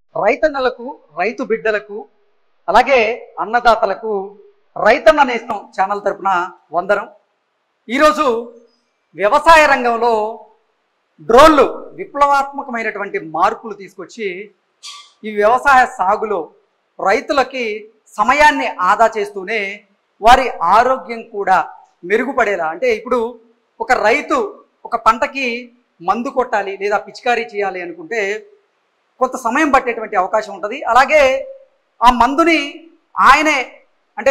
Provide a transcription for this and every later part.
రైతన్నలకు రైతు బిడ్డలకు అలాగే అన్నదాతలకు రైతన్న నేస్తం ఛానల్ తరపున వందనం ఈరోజు వ్యవసాయ రంగంలో డ్రోన్లు విప్లవాత్మకమైనటువంటి మార్పులు తీసుకొచ్చి ఈ వ్యవసాయ సాగులో రైతులకి సమయాన్ని ఆదా చేస్తూనే వారి ఆరోగ్యం కూడా మెరుగుపడేలా అంటే ఇప్పుడు ఒక రైతు ఒక పంటకి మందు కొట్టాలి లేదా పిచికారీ చేయాలి అనుకుంటే కొంత సమయం పట్టేటువంటి అవకాశం ఉంటుంది అలాగే ఆ మందుని ఆయనే అంటే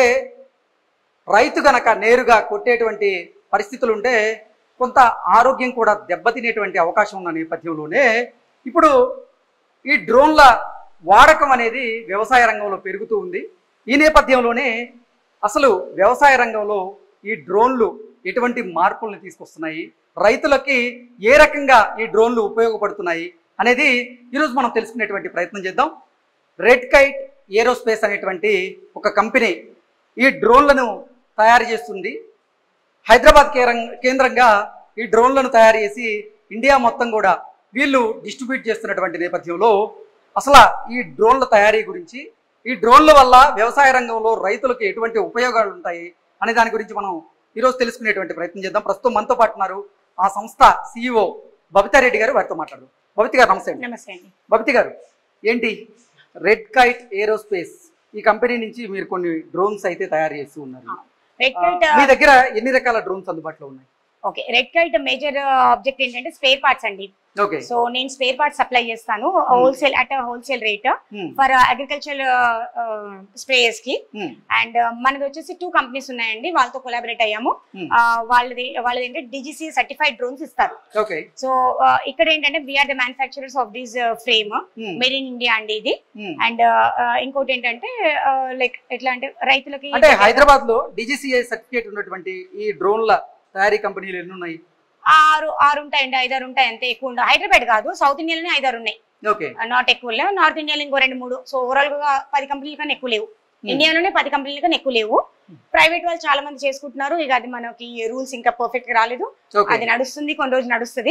రైతు గనక నేరుగా కొట్టేటువంటి పరిస్థితులు ఉంటే కొంత ఆరోగ్యం కూడా దెబ్బతినేటువంటి అవకాశం ఉన్న నేపథ్యంలోనే ఇప్పుడు ఈ డ్రోన్ల వాడకం అనేది వ్యవసాయ రంగంలో పెరుగుతూ ఉంది ఈ నేపథ్యంలోనే అసలు వ్యవసాయ రంగంలో ఈ డ్రోన్లు ఎటువంటి మార్పుల్ని తీసుకొస్తున్నాయి రైతులకి ఏ రకంగా ఈ డ్రోన్లు ఉపయోగపడుతున్నాయి అనేది ఈరోజు మనం తెలుసుకునేటువంటి ప్రయత్నం చేద్దాం రెడ్ కైట్ ఏరోస్పేస్ అనేటువంటి ఒక కంపెనీ ఈ డ్రోన్లను తయారు చేస్తుంది హైదరాబాద్ కేరం- కేంద్రంగా ఈ డ్రోన్లను తయారు చేసి ఇండియా మొత్తం కూడా వీళ్ళు డిస్ట్రిబ్యూట్ చేస్తున్నటువంటి నేపథ్యంలో అసలు ఈ డ్రోన్ల తయారీ గురించి ఈ డ్రోన్ల వల్ల వ్యవసాయ రంగంలో రైతులకు ఎటువంటి ఉపయోగాలు ఉంటాయి అనే దాని గురించి మనం ఈరోజు తెలుసుకునేటువంటి ప్రయత్నం చేద్దాం ప్రస్తుతం మనతో పాటు ఉన్నారు ఆ సంస్థ సిఇఓ బబితారెడ్డి గారు వారితో మాట్లాడు బబితి గారు నమస్తే అండి నమస్తే అండి బబితి గారు ఏంటి రెడ్ కైట్ ఏరోస్పేస్ ఈ కంపెనీ నుంచి మీరు కొన్ని డ్రోన్స్ అయితే తయారు చేస్తూ ఉన్నారు రెడ్ ఆ, కైట్ మీ దగ్గర ఎన్ని రకాల డ్రోన్స్ అందుబాటులో ఉన్నాయి okay Red Kite major object ఏంటంటే స్పేర్ పార్ట్స్ అండి ఓకే సో నేను స్పేర్ పార్ట్స్ సప్లై చేస్తాను wholesale at wholesale rate Hmm. For agriculture sprayers కి Hmm. అండ్ మనది వచ్చేసి టూ కంపెనీస్ ఉన్నాయండి వాళ్ళతో కొలాబరేట్ అయ్యాము Hmm. ఆ, వాళ్ళది వాళ్ళది ఏంటంటే డిజిసి సర్టిఫైడ్ డ్రోన్స్ ఇస్తారు ఓకే సో ఇక్కడ ఏంటంటే we're the manufacturers of this frame Hmm. Made in India అండి ఇది Hmm. అండ్ ఇంకోటి ఏంటంటే లైక్ ఎట్లా అంటే రైతులకి అంటే హైదరాబాద్ లో డిజిసిఐ సర్టిఫికేట్ ఉన్నటువంటి ఈ డ్రోన్ల తయారీ కంపెనీలు ఎన్ని ఉన్నాయి ఆరు ఆరు ఉంటాయండి ఐదారు ఉంటాయి అంతే ఎక్కువ ఉండవు హైదరాబాద్ కాదు సౌత్ ఇండియాలోనే ఐదారు ఉన్నాయి ఓకే నాట్ ఎక్కువ లేవు నార్త్ ఇండియాలో ఇంకో రెండు మూడు సో ఓవరాల్ గా పది కంపెనీల కన్నా ఎక్కువ లేవు ఇండియాలోనే పది కంపెనీల కన్నా ఎక్కువ లేవు ప్రైవేట్ వాళ్ళు చాలా మంది చేసుకుంటున్నారు ఇక అది మనకి రూల్స్ ఇంకా పర్ఫెక్ట్ గా రాలేదు ఓకే అది నడుస్తుంది కొన్ని రోజులు నడుస్తుంది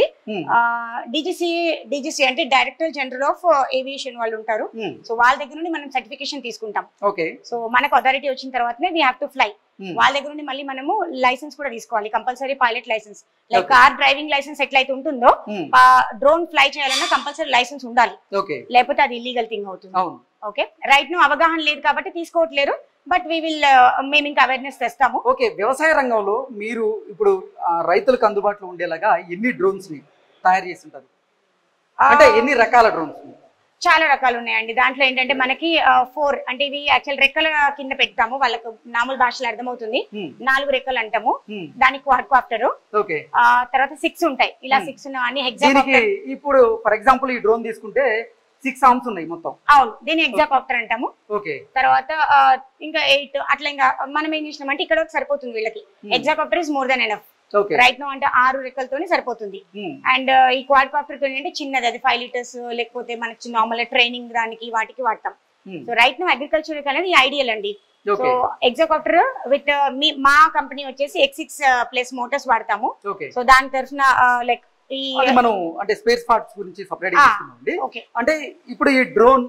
డిజిసి డిజిసి అంటే డైరెక్టర్ జనరల్ ఆఫ్ ఏవియేషన్ వాళ్ళు ఉంటారు సో వాళ్ళ దగ్గర నుండి మనం సర్టిఫికేషన్ తీసుకుంటాం ఓకే సో మనకు అథారిటీ వచ్చిన తర్వాతనే వీ హ్యావ్ టు ఫ్లై వాళ్ళ దగ్గర నుండి మళ్ళీ మనము లైసెన్స్ కూడా తీసుకోవాలి compulsory pilot licence like Okay. Car driving licence ఎట్లయితే ఉంటుందో డ్రోన్ ఫ్లై చేయాలన్నా కంపల్సరీ లైసెన్స్ ఉండాలి ఓకే లేకపోతే అది ఇల్లీగల్ థింగ్ అవుతుంది అవును ఓకే రైట్ ను అవగాహన లేదు కాబట్టి తీసుకోవట్లేరు బట్ వీ విల్ మేము ఇంకా అవేర్నెస్ తెస్తాము ఓకే వ్యవసాయ రంగంలో మీరు ఇప్పుడు ఆ, రైతులకు అందుబాటులో ఉండేలాగా ఎన్ని డ్రోన్స్ ని తయారు చేసి ఉంటారు అంటే ఎన్ని రకాల డ్రోన్స్ చాలా రకాలు ఉన్నాయండి దాంట్లో ఏంటంటే మనకి ఫోర్ అంటే ఇవి యాక్చువల్ రెక్కల కింద పెడతాము వాళ్ళకు మామూలు భాషలో అర్థమవుతుంది నాలుగు రెక్కలు అంటాము దానికి క్వాడ్కాప్టర్ ఓకే తర్వాత సిక్స్ ఉంటాయి ఇలా Hmm. సిక్స్ అన్ని దీనికి ఎగ్జామ్ ఇప్పుడు ఫర్ ఎగ్జాంపుల్ ఈ డ్రోన్ తీసుకుంటే సిక్స్ ఆర్మ్స్ ఉన్నాయి మొత్తం అవును దీన్ని ఎగ్జాకాప్టర్ అంటాము ఓకే తర్వాత ఆ, ఇంకా ఎయిట్ అట్లా ఇంకా మనం ఏం చేసినామంటే ఇక్కడ వరకు సరిపోతుంది వీళ్ళకి hexacopter is more than enough okay right no అంటే ఆరు రెక్కలతోనే సరిపోతుంది అండ్ ఈ క్వాడ్ కాప్టర్ తో అంటే చిన్నది అది ఫైవ్ లీటర్స్ లేకపోతే మనకి నార్మల్ ట్రైనింగ్ దానికి వాటికి వాడతాం సో రైట్ నో అగ్రికల్చర్ అనేది ఐడియల్ అండి సో ఓకే ఎగ్జాకాప్టర్ విత్ మీ మా కంపెనీ వచ్చేసి ఎక్స్ సిక్స్ ప్లస్ మోటార్స్ వాడతాము ఓకే సో దాని తరఫున లైక్ ఈ అది మనం అంటే స్పేస్ పార్ట్స్ గురించి సపరేట్ ఆ. చేసుకున్నామండి ఓకే అంటే ఇప్పుడు ఈ డ్రోన్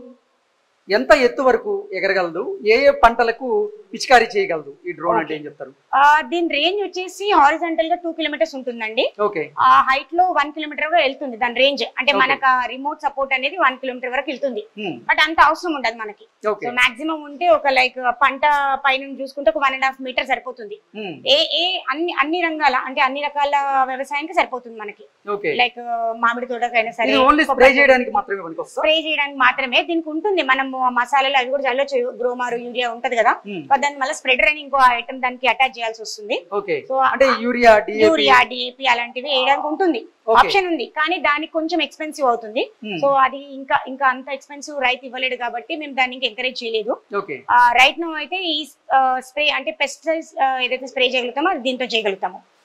ఎంత ఎత్తు వరకు ఎగరగలదు ఏ ఏ పంటలకు పిచికారీ చేయగలదు ఈ డ్రోన్ అంటే ఏం చెప్తారు దీని రేంజ్ వచ్చేసి హారిజంటల్ గా టూ కిలోమీటర్స్ ఉంటుందండి ఓకే ఆ హైట్ లో వన్ కిలోమీటర్ వరకు వెళ్తుంది దాని రేంజ్ అంటే Okay. మనకు రిమోట్ సపోర్ట్ అనేది వన్ కిలోమీటర్ వరకు వెళ్తుంది బట్ అంత అవసరం ఉండదు మనకి ఓకే సో మాక్సిమం ఉంటే ఒక లైక్ పంట పైన చూసుకుంటే ఒక వన్ అండ్ హాఫ్ మీటర్ సరిపోతుంది ఏ ఏ అన్ని అన్ని రంగాల అంటే అన్ని రకాల వ్యవసాయానికి సరిపోతుంది మనకి ఓకే లైక్ మామిడి తోటకైనా సరే ఇది ఓన్లీ స్ప్రే చేయడానికి మాత్రమే పనికి వస్తా స్ప్రే చేయడానికి మాత్రమే దీనికి ఉంటుంది మనం మసాలాలు అవి కూడా చల్లొచ్చు గ్రోమారు యూరియా ఉంటది కదా but దాన్ని మళ్ళీ స్ప్రెడర్ అని ఇంకో ఐటమ్ దానికి అటాచ్ చేయాల్సి వస్తుంది ఓకే సో అంటే యూరియా డిఏపి యూరియా డిఏపి అలాంటివి వేయడానికి ఉంటుంది ఓకే ఆప్షన్ ఉంది కానీ దానికి కొంచెం ఎక్స్పెన్సివ్ అవుతుంది సో అది ఇంకా ఇంకా అంత ఎక్స్పెన్సివ్ రైతు ఇవ్వలేడు కాబట్టి మేము దాన్ని ఇంకా ఎంకరేజ్ చేయలేదు ఓకే రైట్ నో అయితే ఈ స్ప్రే అంటే పెస్టిసైడ్స్ ఏదైతే స్ప్రే చేయగలుగుతామో అది దీంతో చేయగలుగుతాము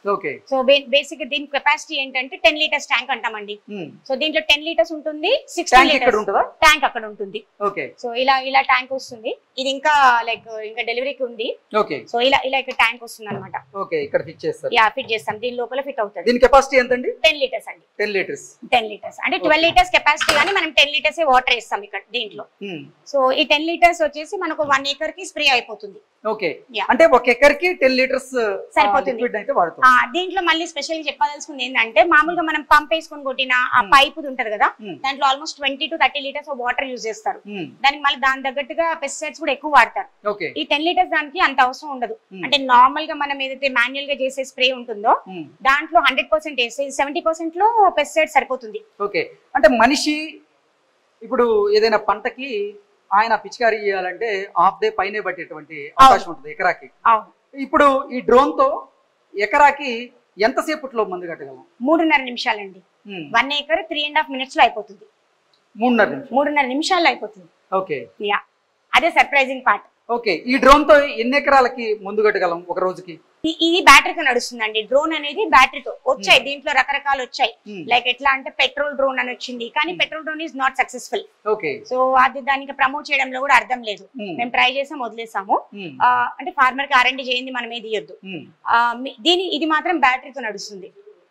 ఓకే సో బేసిక్ దీని కెపాసిటీ ఏంటంటే టెన్ లీటర్స్ ట్యాంక్ అంటామండి సో దీంట్లో టెన్ లీటర్స్ ఉంటుంది సిక్స్టీ ట్యాంక్ ఇక్కడ లీటర్స్ ఉంటుందా ట్యాంక్ అక్కడ ఉంటుంది ఓకే సో ఇలా ఇలా ట్యాంక్ వస్తుంది ఇది ఇంకా లైక్ ఇంకా డెలివరీకి ఉంది ఓకే సో ఇలా ఇలా ఇక్కడ ట్యాంక్ వస్తుంది అనమాట ఓకే ఇక్కడ ఫిట్ చేస్తారు యా ఫిట్ చేస్తాం దీని లోపల ఫిట్ అవుతుంది దీని కెపాసిటీ ఎంతండి టెన్ లీటర్స్ అండి టెన్ లీటర్స్ టెన్ లీటర్స్ అంటే ట్వెల్వ్ లీటర్స్ కెపాసిటీ కానీ మనం టెన్ లీటర్స్ వాటర్ వేస్తాం ఇక్కడ దీంట్లో సో ఈ టెన్ లీటర్స్ వచ్చేసి మనకు వన్ ఏకర్ కి స్ప్రే అయిపోతుంది ఓకే Yeah. అంటే ఒక ఎకర్కి టెన్ లీటర్స్ సరిపోతుంది. లిక్విడ్ అయితే వాడుతాం ఆ దీంట్లో మళ్ళీ స్పెషల్ చెప్పదలుచుకుంది ఏంటంటే మామూలుగా మనం పంప్ వేసుకొని కొట్టిన ఆ Hmm. పైప్ ఉంటది కదా Hmm. దాంట్లో almost twenty to thirty litres water use చేస్తారు ఉమ్, దానికి మళ్ళీ దాని తగ్గట్టుగా పెస్టిసైడ్స్ కూడా ఎక్కువ వాడతారు ఓకే ఈ టెన్ లీటర్స్ దానికి అంత అవసరం ఉండదు ఉమ్, అంటే నార్మల్ గా మనం ఏదైతే మాన్యువల్ గా చేసే స్ప్రే ఉంటుందో ఉమ్, దాంట్లో హండ్రెడ్ పర్సెంట్ వేస్తే సెవెంటీ పర్సెంట్ లో పెస్టిసైడ్ సరిపోతుంది ఓకే అంటే మనిషి ఇప్పుడు ఏదైనా పంటకి ఆయన పిచికారీ చేయాలంటే హాఫ్ డే పైనే పట్టేటువంటి అవకాశం ఉంటుంది ఎకరాకి అవును ఇప్పుడు ఈ డ్రోన్ తో ఎకరాకి ఎంతసేపట్లో మందు కట్టగలం మూడున్నర నిమిషాలండి um, one acre three and half minutes లో అయిపోతుంది మూడున్నర నిమిషం మూడున్నర నిమిషాల్లో అయిపోతుంది ఓకే యా అదే సర్ప్రైజింగ్ పార్ట్ ఓకే ఈ డ్రోన్ తో ఎన్ని ఎకరాలకి ముందు కట్టగలం ఒక రోజుకి ఇది బ్యాటరీతో నడుస్తుందండి డ్రోన్ అనేది బ్యాటరీతో వచ్చాయి దీంట్లో రకరకాలు వచ్చాయి ఉమ్, లైక్ ఎట్లా అంటే పెట్రోల్ డ్రోన్ అని వచ్చింది కానీ Hmm. Petrol drone is not successful okay so అది దానికి ప్రమోట్ చేయడంలో కూడా అర్థం లేదు ఉమ్, మేము ట్రై చేసాం వదిలేసాము ఉమ్, ఆ, అంటే ఫార్మర్ కి ఆర్ఎండి చేయింది మనం ఏది ఇవ్వద్దు ఉమ్, ఆ, మీ- దీని ఇది మాత్రం బ్యాటరీతో నడుస్తుంది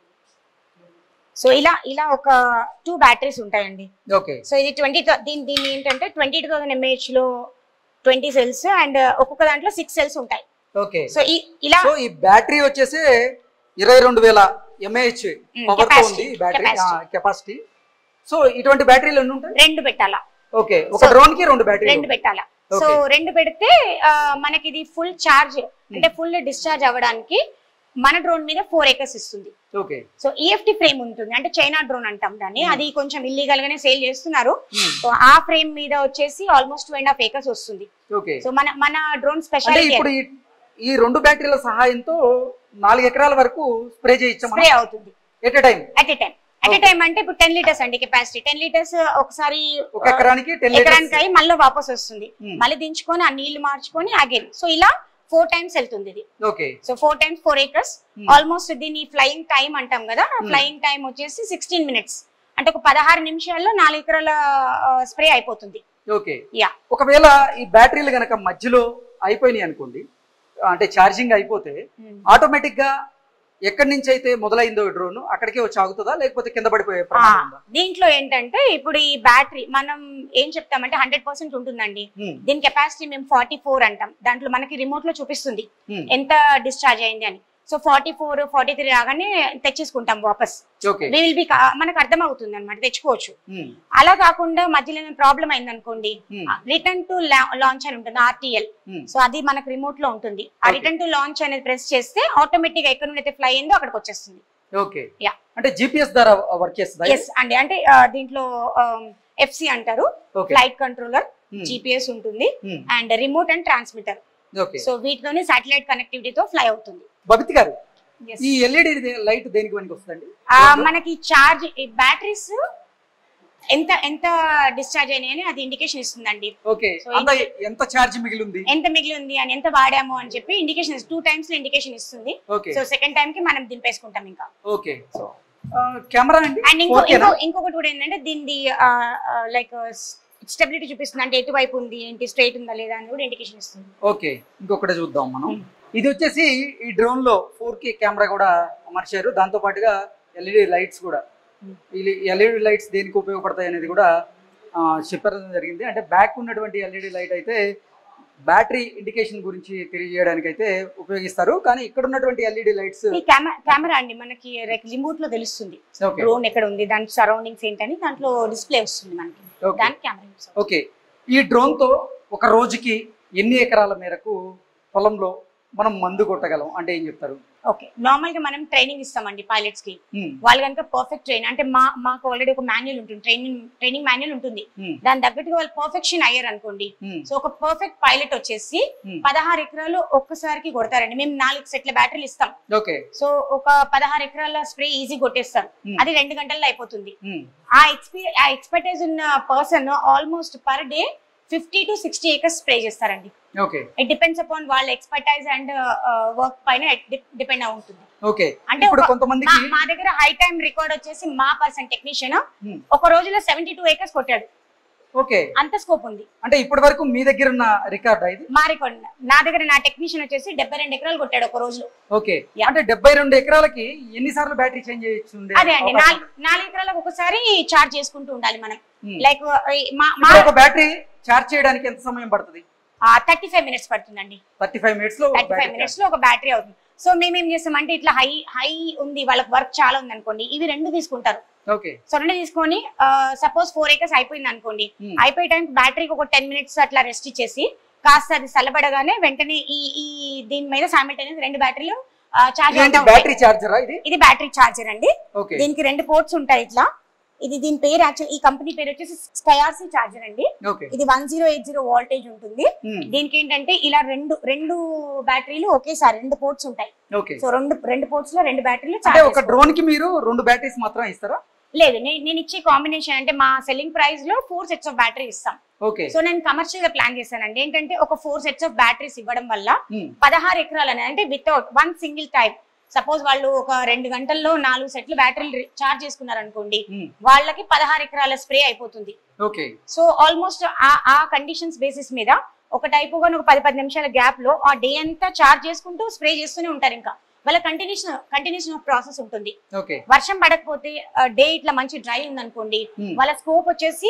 సో ఇలా ఇలా ఒక టూ బ్యాటరీస్ ఉంటాయండి ఓకే సో ఇది ట్వంటీ దీని దీని ఏంటంటే ట్వంటీ టూ థౌసండ్ ఎంఏహెచ్ లో ట్వంటీ సెల్స్ అండ్ ఒక్కొక్క దాంట్లో సిక్స్ సెల్స్ ఉంటాయి ఓకే సో ఈ ఇలా సో ఈ బ్యాటరీ వచ్చేసి ఇరవై రెండు వేల ఎంఏహెచ్ Mm, పవర్ తో capacity, ఉంది ఈ బ్యాటరీ capacity. కెపాసిటీ సో ఇటువంటి బ్యాటరీలు ఎన్ని ఉంటాయి రెండు పెట్టాలా ఓకే ఒక So, డ్రోన్ కి రెండు బ్యాటరీ రెండు పెట్టాలా సో Okay. రెండు పెడితే ఆ, మనకి ఇది ఫుల్ చార్జ్ అంటే ఫుల్ డిశ్చార్జ్ అవ్వడానికి మన డ్రోన్ మీద ఫోర్ ఏకర్స్ ఇస్తుంది ఓకే సో ఈఎఫ్టీ ఫ్రేమ్ ఉంటుంది అంటే చైనా డ్రోన్ అంటాం దాన్ని Hmm. అది కొంచెం ఇల్లీగల్ గానే సేల్ చేస్తున్నారు ఉమ్, సో ఆ ఫ్రేమ్ మీద వచ్చేసి almost two and half acres వస్తుంది ఓకే సో మన మన డ్రోన్ అంటే స్పెషాలిటీ ఇప్పుడు ఈ- ఈ రెండు బ్యాటరీల సహాయంతో నాలుగు ఎకరాల వరకు స్ప్రే చేయొచ్చు స్ప్రే అవుతుంది at a time at a time at a Okay. Time అంటే ఇప్పుడు టెన్ లీటర్స్ అండి కెపాసిటీ టెన్ లీటర్స్ ఒకసారి ఒక ఎకరానికి టెన్ ఎకరానికి అయి మళ్ళీ వాపస్ వస్తుంది Hmm. మళ్ళీ దించుకొని ఆ నీళ్లు మార్చుకొని అగైన్ సో ఇలా ఫోర్ టైమ్స్ వెళ్తుంది ఇది okay so four times four acres Hmm. Almost దీని ఫ్లయింగ్ టైం అంటాం కదా Hmm. ఫ్లయింగ్ టైం వచ్చేసి సిక్స్టీన్ మినిట్స్ అంటే ఒక పదహారు నిమిషాల్లో నాలుగు ఎకరాల స్ప్రే అయిపోతుంది ఓకే Yeah. ఒకవేళ ఈ బ్యాటరీలు గనక మధ్యలో అయిపోయినాయి అనుకోండి అంటే ఛార్జింగ్ అయిపోతే ఆటోమేటిక్ గా ఎక్కడి నుంచి అయితే మొదలైందో డ్రోన్ అక్కడికే వచ్చి ఆగుతుందా లేకపోతే కింద పడిపోయే ప్రమాదం ఉందా దీంట్లో ఏంటంటే ఇప్పుడు ఈ బ్యాటరీ మనం ఏం చెప్తామంటే హండ్రెడ్ పర్సెంట్ ఉంటుందండి ఉమ్, దీని కెపాసిటీ మేము ఫార్టీ ఫోర్ అంటాం దాంట్లో మనకి రిమోట్ లో చూపిస్తుంది ఉమ్, ఎంత డిశ్చార్జ్ అయింది అని so forty four forty three రాగానే తెచ్చేసుకుంటాం వాపస్ ఓకే వి విల్ బి మనకు అర్థం అవుతుంది అనమాట తెచ్చుకోవచ్చు ఉమ్, అలా కాకుండా మధ్యలో ప్రాబ్లం అయింది అనుకోండి ఉమ్, రిటర్న్ టు లాంచ్ అని ఉంటుంది ఆర్టీఎల్ ఉమ్, సో అది మనకు రిమోట్ లో ఉంటుంది ఆ Okay. రిటర్న్ టు లాంచ్ అనేది ప్రెస్ చేస్తే ఆటోమేటిక్ గా ఎక్కడ నుండి అయితే ఫ్లై అయిందో అక్కడికి వచ్చేస్తుంది ఓకే Yeah. అంటే జిపిఎస్ ద్వారా వర్క్ చేస్తుందా ఎస్ అండి అంటే ఆ, దీంట్లో ఎఫ్సి అంటారు okay flight controller um, GPS ఉంటుంది um, and remote and transmitter okay so వీటితోనే సాటిలైట్ కనెక్టివిటీతో ఫ్లై అవుతుంది బబితి గారు Yes. ఈ ఎల్ఈడి లైట్ దేనికి పనికి వస్తుందండి ఆ, మనకి చార్జ్ బ్యాటరీస్ ఎంత ఎంత డిశ్చార్జ్ అయినాయని అది ఇండికేషన్ ఇస్తుందండి ఓకే So, అంత ఎంత ఛార్జ్ మిగిలి ఉంది ఎంత మిగిలి ఉంది అని ఎంత వాడాము అని చెప్పి ఇండికేషన్ టూ టైమ్స్ లో ఇండికేషన్ ఇస్తుంది ఓకే సో సెకండ్ టైం కి మనం దింపేసుకుంటాం ఇంకా ఓకే సో కెమెరా అండి అండ్ ఇంకో 4K నా? ఇంకో ఇంకొకటి కూడా ఏంటంటే దీనిది లైక్ స్టెబిలిటీ చూపిస్తుంది అంటే ఎటువైపు ఉంది ఏంటి స్ట్రైట్ ఉందా లేదా అని కూడా ఇండికేషన్ ఇస్తుంది ఓకే ఇంకొకటి చూద్దాం మనం Hmm. ఇది వచ్చేసి ఈ డ్రోన్ లో ఫోర్ కే కెమెరా కూడా అమర్చారు దాంతో పాటుగా ఎల్ఈడి లైట్స్ కూడా Hmm. ఈ ఎల్ఈడి లైట్స్ దేనికి ఉపయోగపడతాయి అనేది కూడా ఆ, చెప్పడం జరిగింది అంటే బ్యాక్ ఉన్నటువంటి ఎల్ఈడి లైట్ అయితే బ్యాటరీ ఇండికేషన్ గురించి తెలియజేయడానికి అయితే ఉపయోగిస్తారు కానీ ఇక్కడ ఉన్నటువంటి ఎల్ఈడి లైట్స్ ఈ కెమెరా కెమెరా అండి మనకి రిమోట్ లో తెలుస్తుంది ఓకే డ్రోన్ ఎక్కడ ఉంది దాని సరౌండింగ్స్ ఏంటని దాంట్లో డిస్ప్లే వస్తుంది మనకి ఓకే దానికి కెమెరా యూస్ అవుతుంది. ఓకే ఈ డ్రోన్ తో ఒక రోజుకి ఎన్ని ఎకరాల మేరకు పొలంలో మనం మందు కొట్టగలం అంటే ఏం చెప్తారు ఓకే నార్మల్ గా మనం ట్రైనింగ్ ఇస్తామండి పైలట్స్ కి Hmm. వాళ్ళు కనుక పర్ఫెక్ట్ ట్రైన్ అంటే మా మాకు ఆల్రెడీ ఒక మాన్యువల్ ఉంటుంది ట్రైనింగ్ ట్రైనింగ్ మాన్యువల్ ఉంటుంది Hmm. దాని తగ్గట్టుగా వాళ్ళు పర్ఫెక్షన్ అయ్యారు అనుకోండి Hmm. సో ఒక పర్ఫెక్ట్ పైలట్ వచ్చేసి Hmm. పదహారు ఎకరాలు ఒక్కసారికి కొడతారండి మేము నాలుగు సెట్ల బ్యాటరీలు ఇస్తాం ఓకే సో ఒక పదహారు ఎకరాల స్ప్రే ఈజీ కొట్టేస్తారు Hmm. అది రెండు గంటల్లో అయిపోతుంది Hmm. ఆ ఎక్స్పీ ఆ ఎక్స్పర్టైజ్ ఉన్న person almost per day fifty to sixty acres spray చేస్తారండి ఓకే ఇట్ డిపెండ్స్ అపాన్ వాళ్ళ ఎక్స్పర్టైజ్ అండ్ వర్క్ పైన డిపెండ్ అవుతుంది ఓకే అంటే ఇప్పుడు ఒక- కొంతమందికి మా- మా దగ్గర హై టైం రికార్డ్ వచ్చేసి మా పర్సన్ టెక్నీషియన్ Hmm. ఒక రోజులో సెవెంటీ టూ ఏకర్స్ కొట్టాడు ఓకే అంత స్కోప్ ఉంది అంటే ఇప్పటి వరకు మీ దగ్గర ఉన్న రికార్డ్ ఇది మా రికార్డ్ నా దగ్గర నా టెక్నీషియన్ వచ్చేసి డెబ్బై రెండు ఎకరాలు కొట్టాడు ఒక రోజులో ఓకే Yeah. అంటే డెబ్బై రెండు ఎకరాలకి ఎన్ని సార్లు బ్యాటరీ చేంజ్ చేయొచ్చు ఉండే అదే అండి అవకాశం నాలుగు నాలుగు ఎకరాలకు ఒకసారి చార్జ్ చేసుకుంటూ ఉండాలి మనం Hmm. లైక్ మా ఇప్పుడు ఒక బ్యాటరీ చార్జ్ చేయడానికి ఎంత సమయం పడుతుంది థర్టీ ఫైవ్ మినిట్స్ పడుతుందండి థర్టీ ఫైవ్ మినిట్స్ లో థర్టీ ఫైవ్ మినిట్స్ లో ఒక బ్యాటరీ అవుతుంది సో మేము ఏం చేస్తామంటే ఇట్లా హై హై ఉంది వాళ్ళకి వర్క్ చాలా ఉంది అనుకోండి ఇవి రెండు తీసుకుంటారు ఓకే సో రెండు తీసుకొని సపోజ్ ఫోర్ ఏకర్స్ అయిపోయింది అనుకోండి Hmm. అయిపోయే టైం బ్యాటరీకి ఒక టెన్ మినిట్స్ అట్లా రెస్ట్ ఇచ్చేసి కాస్త అది చల్లబడగానే వెంటనే ఈ ఈ దీని మీద సామిల్టైనస్ రెండు బ్యాటరీలు చార్జ్ అవుతా ఉంటాయి. బ్యాటరీ చార్జరా ఇది ఇది బ్యాటరీ చార్జర్ అండి ఓకే దీనికి రెండు పోర్ట్స్ ఉంటాయి ఇట్లా ఇది దీని పేరు యాక్చువల్ ఈ కంపెనీ పేరు వచ్చేసి స్కయార్సీ చార్జర్ అండి ఓకే ఇది one zero eight zero voltage ఉంటుంది దీనికి ఏంటంటే ఇలా రెండు రెండు బ్యాటరీలు ఒకేసారి రెండు పోర్ట్స్ ఉంటాయి ఓకే సో రెండు రెండు పోర్ట్స్ లో రెండు బ్యాటరీలు అంటే charge ఒక చేసుకోవచ్చు. డ్రోన్ కి మీరు రెండు బ్యాటరీస్ మాత్రం ఇస్తారా లేదు నే- నేను ఇచ్చే కాంబినేషన్ అంటే మా సెల్లింగ్ ప్రైస్ లో ఫోర్ సెట్స్ ఆఫ్ బ్యాటరీ ఇస్తాం ఓకే సో నేను కమర్షియల్ గా ప్లాన్ చేశానండి ఏంటంటే ఒక ఫోర్ సెట్స్ ఆఫ్ బ్యాటరీస్ ఇవ్వడం వల్ల ఉమ్, పదహారు ఎకరాలు అనేది అంటే without one single time suppose వాళ్ళు ఒక రెండు గంటల్లో నాలుగు సెట్లు బ్యాటరీలు చార్జ్ చేసుకున్నారు అనుకోండి ఉమ్, వాళ్ళకి పదహారు ఎకరాల స్ప్రే అయిపోతుంది ఓకే సో ఆల్మోస్ట్ ఆ ఆ కండిషన్స్ బేసిస్ మీద ఒక టైప్ ఒక పది పది నిమిషాల గ్యాప్ లో ఆ డే అంతా చార్జ్ చేసుకుంటూ స్ప్రే చేస్తూనే ఉంటారు ఇంకా వాళ్ళ కంటిన్యూషన్ కంటిన్యూషన్ ఆఫ్ ప్రాసెస్ ఉంటుంది ఓకే వర్షం పడకపోతే డే ఇట్లా మంచి డ్రై ఉందనుకోండి ఉమ్, వాళ్ళ స్కోప్ వచ్చేసి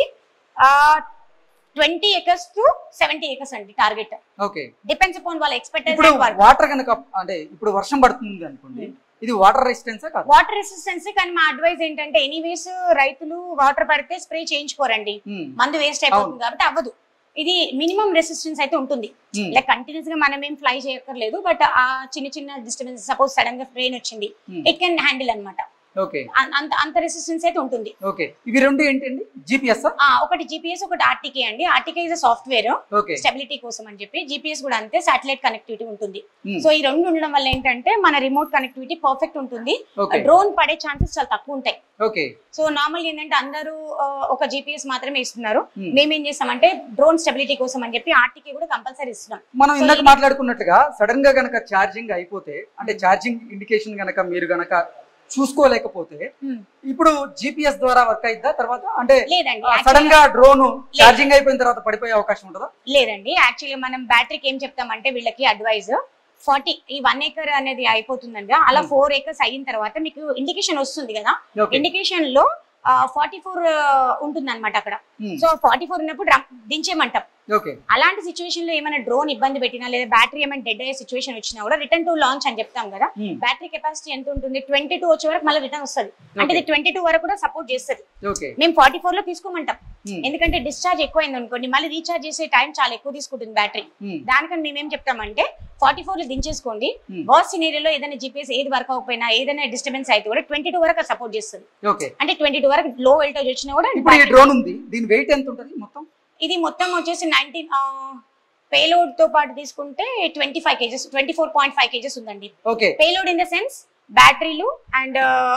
twenty acres to seventy acres అండి టార్గెట్ ఓకే డిపెండ్స్ అపాన్ వాళ్ళ ఎక్స్పెక్టెడ్ ఇప్పుడు వాటర్ కనుక అంటే ఇప్పుడు వర్షం పడుతుంది అనుకోండి ఇది వాటర్ రెసిస్టెన్సా కాదు వాటర్ రెసిస్టెన్స్ కానీ మా అడ్వైజ్ ఏంటంటే ఎనీవేస్ రైతులు వాటర్ పడితే స్ప్రే చేయించుకోరండి ఉమ్, మందు వేస్ట్ అయిపోతుంది కాబట్టి అవ్వదు ఇది మినిమం రెసిస్టెన్స్ అయితే ఉంటుంది ఉమ్, లైక్ కంటిన్యూస్ గా మనం ఏం ఫ్లై చేయక్కర్లేదు బట్ ఆ చిన్న చిన్న డిస్టర్బెన్స్ సపోజ్ సడన్ గా ట్రైన్ వచ్చింది ఉమ్, ఇట్ కెన్ హ్యాండిల్ అనమాట ఓకే అంత అంత రెసిస్టెన్స్ అయితే ఉంటుంది ఓకే ఇవి రెండు ఏంటండి జిపిఎస్ ఆ, ఒకటి జీపీఎస్ ఒకటి ఆర్టీకే అండి RTK is software okay stability కోసం అని చెప్పి జీపీఎస్ కూడా అంతే సాటిలైట్ కనెక్టివిటీ ఉంటుంది ఉమ్, సో ఈ రెండు ఉండడం వల్ల ఏంటంటే మన రిమోట్ కనెక్టివిటీ పర్ఫెక్ట్ ఉంటుంది ఓకే డ్రోన్ పడే ఛాన్సెస్ చాలా తక్కువ ఉంటాయి ఓకే సో నార్మల్ ఏంటంటే అందరూ ఆ, ఒక జీపీఎస్ మాత్రమే ఇస్తున్నారు ఉమ్. మేమేం చేస్తామంటే డ్రోన్ స్టెబిలిటీ కోసం అని చెప్పి ఆర్టీకే కూడా కంపల్సరీ ఇస్తున్నాం మనం So, ఇందాక ఇది- మాట్లాడుకున్నట్టుగా సడన్ గా గనక ఛార్జింగ్ అయిపోతే అంటే ఛార్జింగ్ ఇండికేషన్ గనక మీరు గనక చూసుకోలేకపోతే ఇప్పుడు జిపిఎస్ ద్వారా వర్క్ అయిద్దా తర్వాత అంటే లేదండి సడన్ actually- గా డ్రోన్ ఛార్జింగ్ అయిపోయిన తర్వాత పడిపోయే అవకాశం ఉంటుందా లేదండి యాక్చువల్లీ మనం బ్యాటరీకి ఏం చెప్తామంటే వీళ్ళకి అడ్వైజ్ ఫార్టీ ఈ వన్ ఏకర్ అనేది అయిపోతుందండి అలా Hmm. ఫోర్ ఏకర్స్ అయిన తర్వాత మీకు ఇండికేషన్ వస్తుంది కదా ఓకే ఇండికేషన్ లో ఫార్టీ ఫోర్ ఉంటుంది అనమాట అక్కడ ఉమ్, సో ఫార్టీ ఫోర్ ఉన్నప్పుడు రం- దించేయమంటాం ఓకే అలాంటి సిచ్యువేషన్ లో ఏమైనా డ్రోన్ ఇబ్బంది పెట్టినా లేదా బ్యాటరీ ఏమైనా డెడ్ అయ్యే సిచ్యువేషన్ వచ్చినా కూడా రిటర్న్ టు లాంచ్ అని చెప్తాం కదా ఉమ్, బ్యాటరీ కెపాసిటీ ఎంత ఉంటుంది ట్వంటీ టూ వచ్చే వరకు మళ్ళీ రిటర్న్ వస్తుంది అంటే ఓకే ఇది ట్వంటీ టూ వరకు కూడా సపోర్ట్ చేస్తుంది ఓకే మేము ఫార్టీ ఫోర్ లో తీసుకోమంటాం ఉమ్, ఎందుకంటే డిశ్చార్జ్ ఎక్కువైంది అనుకోండి మళ్ళీ రీఛార్జ్ చేసే టైం చాలా ఎక్కువ తీసుకుంటుంది బ్యాటరీ ఉమ్, దానికని మేము ఏం చెప్తామంటే ఫార్టీ ఫోర్ లో దించేసుకోండి Hmm. వర్స్ సినేరియోలో ఏదైనా జీపీఎస్ ఏది వర్క్ అవ్వకపోయినా ఏదైనా డిస్టర్బెన్స్ అయితే కూడా ట్వంటీ టూ వరకు సపోర్ట్ చేస్తుంది ఓకే అంటే ట్వంటీ టూ వరకు లో వోల్టేజ్ వచ్చినా కూడా ఇప్పుడు ఈ డ్రోన్ ఉంది దీని వెయిట్ ఎంత ఉంటుంది మొత్తం ఇది మొత్తం వచ్చేసి నైన్టీన్ పేలోడ్ తో పాటు తీసుకుంటే twenty five kgs twenty four point five kgs ఉందండి okay payload in the sense బ్యాటరీలు అండ్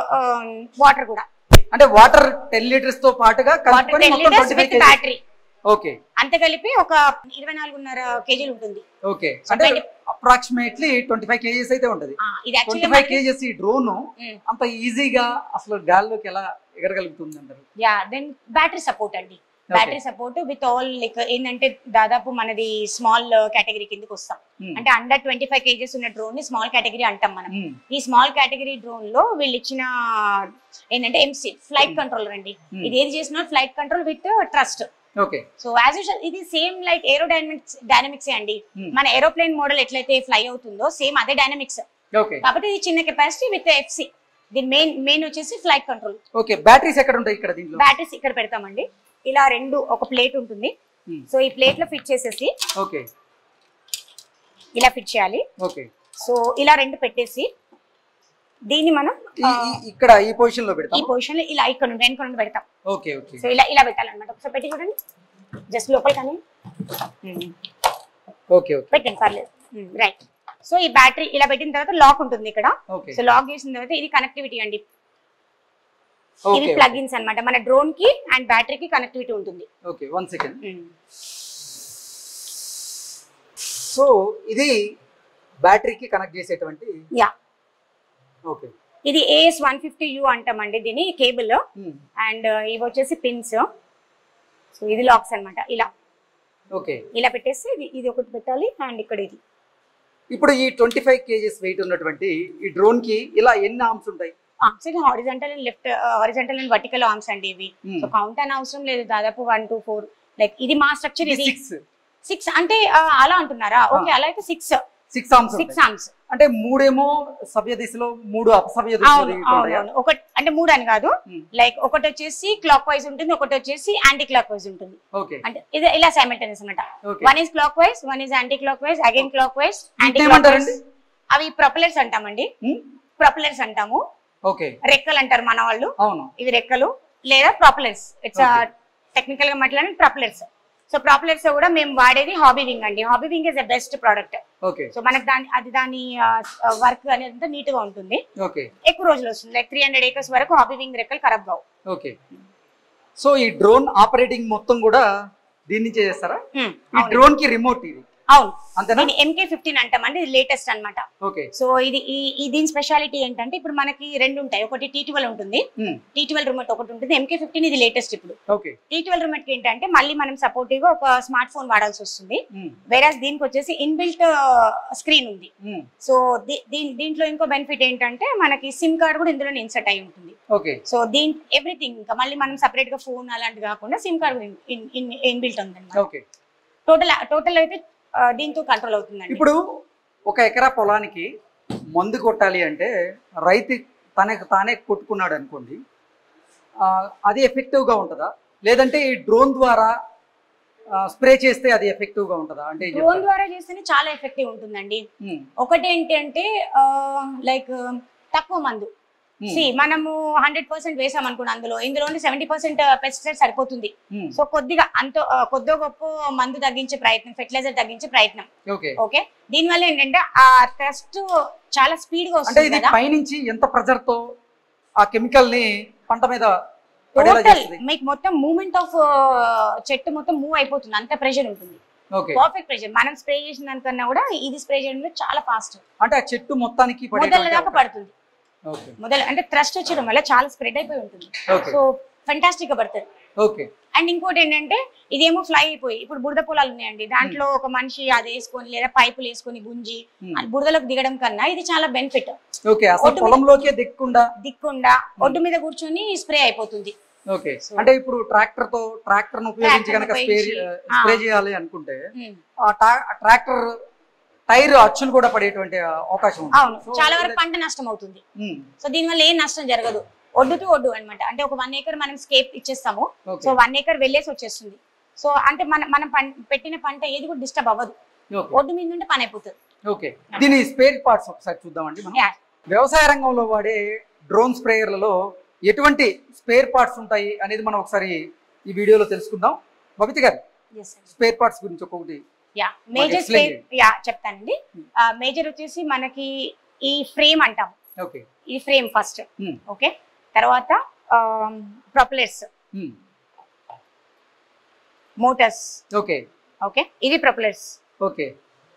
వాటర్ కూడా అంటే వాటర్ టెన్ లీటర్స్ తో పాటుగా వాటర్ కలుపుకొని టెన్ మొత్తం litres twenty with battery okay అంత కలిపి ఒక ఇరవై నాలుగున్నర కేజీలు ఉంటుంది ఓకే So, అంటే 20 అప్రాక్సిమేట్లీ ట్వంటీ ఫైవ్ కేజీస్ అయితే ఉంటది ఆ, ఇది ట్వంటీ యాక్చువల్లీ ఫైవ్ కేజీస్ ఈ డ్రోన్ అంత ఈజీగా అసలు గాల్లోకి ఎలా ఎగరగలుగుతుంది అంటారు యా దెన్ బ్యాటరీ సపోర్ట్ అండి battery support with all like ఏంటంటే దాదాపు మనది స్మాల్ కేటగిరీ కిందకి వస్తాం అంటే అండర్ ట్వంటీ ఫైవ్ కేజెస్ ఉన్న డ్రోన్ ని స్మాల్ కేటగిరీ అంటాం మనం ఈ స్మాల్ కేటగిరీ డ్రోన్ లో వీళ్ళు ఇచ్చిన ఏంటంటే ఎంసీ ఫ్లైట్ Hmm. కంట్రోలర్ అండి Hmm. ఇది ఏది చేసినా flight control with trust okay so as usual ఇది same like aerodynamics dynamics అండి Hmm. మన ఏరోప్లేన్ మోడల్ ఎట్లయితే ఫ్లై అవుతుందో సేమ్ అదే డైనమిక్స్ ఓకే కాబట్టి ఇది చిన్న కెపాసిటీ విత్ ఎఫ్సి దీని మెయిన్ మెయిన్ వచ్చేసి ఫ్లైట్ కంట్రోల్ ఓకే బ్యాటరీస్ ఎక్కడ ఉంటాయి ఇక్కడ దీంట్లో బ్యాటరీస్ ఇక్కడ పెడతామండి ఇలా రెండు ఒక ప్లేట్ ఉంటుంది Hmm. సో ఈ ప్లేట్ లో ఫిట్ చేసేసి ఓకే ఇలా ఫిట్ చేయాలి ఓకే సో ఇలా రెండు పెట్టేసి దీన్ని మనం ఈ- ఆ, ఈ- ఇక్కడ ఈ పొజిషన్ లో ఈ పెడతాం పొజిషన్ లో ఇలా ఇక్కడ నుండి వెనక నుండి పెడతాం ఓకే ఓకే సో ఇలా ఇలా పెట్టాలన్నమాట ఒకసారి పెట్టి చూడండి జస్ట్ లోపల కానీ ఓకే ఓకే పెట్టండి పర్లేదు రైట్ సో ఈ బ్యాటరీ ఇలా పెట్టిన తర్వాత లాక్ ఉంటుంది ఇక్కడ ఓకే సో లాక్ చేసిన తర్వాత ఇది కనెక్టివిటీ అండి ఇవి ఓకే ప్లగిన్స్ అన్నమాట మన డ్రోన్ కి అండ్ బ్యాటరీకి కనెక్టివిటీ ఉంటుంది ఓకే వన్ సెకండ్ సో ఇది బ్యాటరీకి కనెక్ట్ చేసేటువంటి యా ఓకే ఇది ఏఎస్ వన్ ఫిఫ్టీ యూ అంటామండి దీని కేబుల్ అండ్ ఇవి వచ్చేసి పిన్స్ సో ఇది లాక్స్ అన్నమాట ఇలా ఓకే ఇలా పెట్టేసి ఇది ఇది ఒకటి పెట్టాలి అండ్ ఇక్కడ ఇది ఇప్పుడు ఈ ట్వంటీ ఫైవ్ కేజీస్ వెయిట్ ఉన్నటువంటి ఈ డ్రోన్ కి ఇలా ఎన్ని ఆర్మ్స్ ఉంటాయి ఆర్మ్స్ ఇది horizontal and left horizontal and vertical arms అండి ఇవి Hmm. సో కౌంట్ అని అవసరం లేదు దాదాపు వన్ టూ ఫోర్ లైక్ ఇది మా స్ట్రక్చర్ ఇది సిక్స్ సిక్స్ అంటే ఆ, అలా అంటున్నారా ఓకే అలా అయితే six six arms six arms అంటే మూడేమో సవ్య దిశలో మూడు అపసవ్య దిశలో అవును అవును ఉంటాయా? అవును ఒకటి అంటే మూడు అని కాదు Hmm. లైక్ ఒకటి వచ్చేసి క్లాక్ వైజ్ ఉంటుంది ఒకటి వచ్చేసి యాంటీ క్లాక్ వైజ్ ఉంటుంది ఓకే అంటే ఇది ఇలా సైమల్టేనియస్ అనమాట okay one is clockwise one is anticlockwise again clockwise anti వీటిని క్లాక్ ఏమంటారండి? అవి ప్రొపలర్స్ అంటామండి Hmm? ప్రొపలర్స్ అంటాము ఓకే రెక్కలు అంటారు మన వాళ్ళు అవును ఇవి రెక్కలు లేదా ప్రాపులర్స్ ఇట్స్ Okay. టెక్నికల్ గా మాట్లాడి ప్రాపులర్స్ సో ప్రాపులర్స్ కూడా మేము వాడేది హాబీ వింగ్ అండి Hobbywing is the best product okay so మనకి దాని అది దాని వర్క్ అనేది అంతా నీట్ గా ఉంటుంది ఓకే ఎక్కువ రోజులు వస్తుంది లైక్ త్రీ హండ్రెడ్ ఏకర్స్ వరకు హాబీ వింగ్ రెక్కలు ఖరాబ్ కావు ఓకే సో ఈ డ్రోన్ ఆపరేటింగ్ మొత్తం కూడా దీని నుంచే చేస్తారా Hmm, ఈ అవును. డ్రోన్ కి రిమోట్ ఇది అవును అంతేనా ఇది ఎంకే ఫిఫ్టీన్ అంటామండి ఇది లేటెస్ట్ అన్నమాట ఓకే సో ఇది ఈ ఈ దీని స్పెషాలిటీ ఏంటంటే ఇప్పుడు మనకి రెండు ఉంటాయి ఒకటి టీ ట్వెల్వ్ ఉంటుంది Hmm. టీ ట్వెల్వ్ రిమోట్ ఒకటి ఉంటుంది ఎంకే ఫిఫ్టీన్ ఇది లేటెస్ట్ ఇప్పుడు ఓకే టీ ట్వెల్వ్ రిమోట్ ఏంటంటే మళ్ళీ మనం సపోర్టివ్ గా ఒక స్మార్ట్ ఫోన్ వాడాల్సి వస్తుంది Hmm. వేరాస్ దీనికి వచ్చేసి ఇన్బిల్ట్ స్క్రీన్ ఉంది Hmm. సో దీని దీంట్లో ఇంకో బెనిఫిట్ ఏంటంటే మనకి సిమ్ కార్డ్ కూడా ఇందులో ఇన్సర్ట్ అయి ఉంటుంది ఓకే సో దీని ఎవ్రీథింగ్ ఇంకా మళ్ళీ మనం సపరేట్ గా ఫోన్ అలాంటివి కాకుండా సిమ్ కార్డ్ ఇన్బిల్ట్ ఉంది ఓకే టోటల్ టోటల్ అయితే ఆ, దీంతో కంట్రోల్ అవుతుందండి ఇప్పుడు ఒక ఎకరా పొలానికి మందు కొట్టాలి అంటే రైతు తనకు తానే కొట్టుకున్నాడు అనుకోండి ఆ, అది ఎఫెక్టివ్గా ఉంటుందా లేదంటే ఈ డ్రోన్ ద్వారా స్ప్రే చేస్తే అది ఎఫెక్టివ్గా ఉంటుందా అంటే ఏం డ్రోన్ చెప్తారు? ద్వారా చేస్తేనే చాలా ఎఫెక్టివ్ ఉంటుందండి ఉమ్, ఒకటి ఏంటంటే లైక్ తక్కువ మందు ఉమ్, సి మనము హండ్రెడ్ పర్సెంట్ వేసాం అనుకోండి అందులో ఇందులో సెవెంటీ పర్సెంట్ పెస్టిసైడ్ సరిపోతుంది ఉమ్, సో కొద్దిగా అంత ఆ, కొద్దో గొప్ప మందు తగ్గించే ప్రయత్నం ఫెర్టిలైజర్ తగ్గించే ప్రయత్నం ఓకే ఓకే దీనివల్ల ఏంటంటే ఆ టెస్ట్ చాలా స్పీడ్ గా అంటే వస్తుంది ఇది కదా పైనుంచి ఎంత ప్రెజర్ తో ఆ కెమికల్ ని పంట మీద పడేలా టోటల్ చేస్తుంది మీకు మొత్తం మూమెంట్ ఆఫ్ చెట్టు మొత్తం మూవ్ అయిపోతుంది అంత ప్రెషర్ ఉంటుంది ఓకే పర్ఫెక్ట్ ప్రెషర్ మనం స్ప్రే చేసిన దానికన్నా కూడా ఇది స్ప్రే చేయడం చాలా ఫాస్ట్ అంటే ఆ చెట్టు మొత్తానికి మొదల పడేటువంటి దాకా అవకాశం. పడుతుంది ఓకే మొదలు అంటే థ్రస్ట్ వచ్చడం వల్ల చాలా స్ప్రెడ్ అయిపోయి ఉంటుంది ఓకే సో ఫెంటాస్టిక్ గా పడుతుంది ఓకే అండ్ ఇంకోటి ఏంటంటే ఇదేమో ఫ్లై అయిపోయి ఇప్పుడు బురద పొలాలు ఉన్నాయండి దాంట్లో ఒక మనిషి అది వేసుకొని లేదా పైపులు వేసుకొని గుంజి Hmm. అది బురదలోకి దిగడం కన్నా ఇది చాలా బెనిఫిట్ ఓకే అసలు ఒడ్డు మీద- పొలంలోకే దిక్కుండా దిక్కుండా ఒడ్డు మీద కూర్చొని స్ప్రే అయిపోతుంది ఓకే So- అంటే ఇప్పుడు ట్రాక్టర్ తో ట్రాక్టర్ ను ఉపయోగించి Tractor కనుక స్ప్రే ఉపయోగించి, ఆ. స్ప్రే చేయాలి అనుకుంటే Hmm. ఆ ట్రాక్టర్ టైర్ అచ్చులు కూడా పడేటువంటి అవకాశం ఉంది అవును So, చాలా వరకు ఇది- పంట నష్టం అవుతుంది ఉమ్, సో దీనివల్ల ఏం నష్టం జరగదు ఒడ్డుతో ఒడ్డు అన్నమాట అంటే ఒక వన్ ఏకర్ మనం స్కేప్ ఇచ్చేస్తాము ఓకే సో వన్ ఏకర్ వెళ్ళేసి వచ్చేస్తుంది సో అంటే మన మనం పం- పెట్టిన పంట ఏది కూడా డిస్టర్బ్ అవ్వదు ఓకే ఒడ్డు మీద ఉంటే పని అయిపోతుంది ఓకే దీని స్పేర్ పార్ట్స్ ఒకసారి చూద్దామండి మనం Yeah. వ్యవసాయ రంగంలో వాడే డ్రోన్ స్ప్రేయర్లలో ఎటువంటి స్పేర్ పార్ట్స్ ఉంటాయి అనేది మనం ఒకసారి ఈ వీడియోలో తెలుసుకుందాం బబిత గారు స్పేర్ పార్ట్స్ గురించి ఒక్కొక్కటి yeah major explain spare yeah చెప్తానండి మేజర్ వచ్చేసి మనకి ఈ ఫ్రేమ్ అంటాం ఓకే ఈ ఫ్రేమ్ ఫస్ట్ Hmm. ఓకే తర్వాత propellers um, motors okay okay ఇవి ప్రొపలర్స్ ఓకే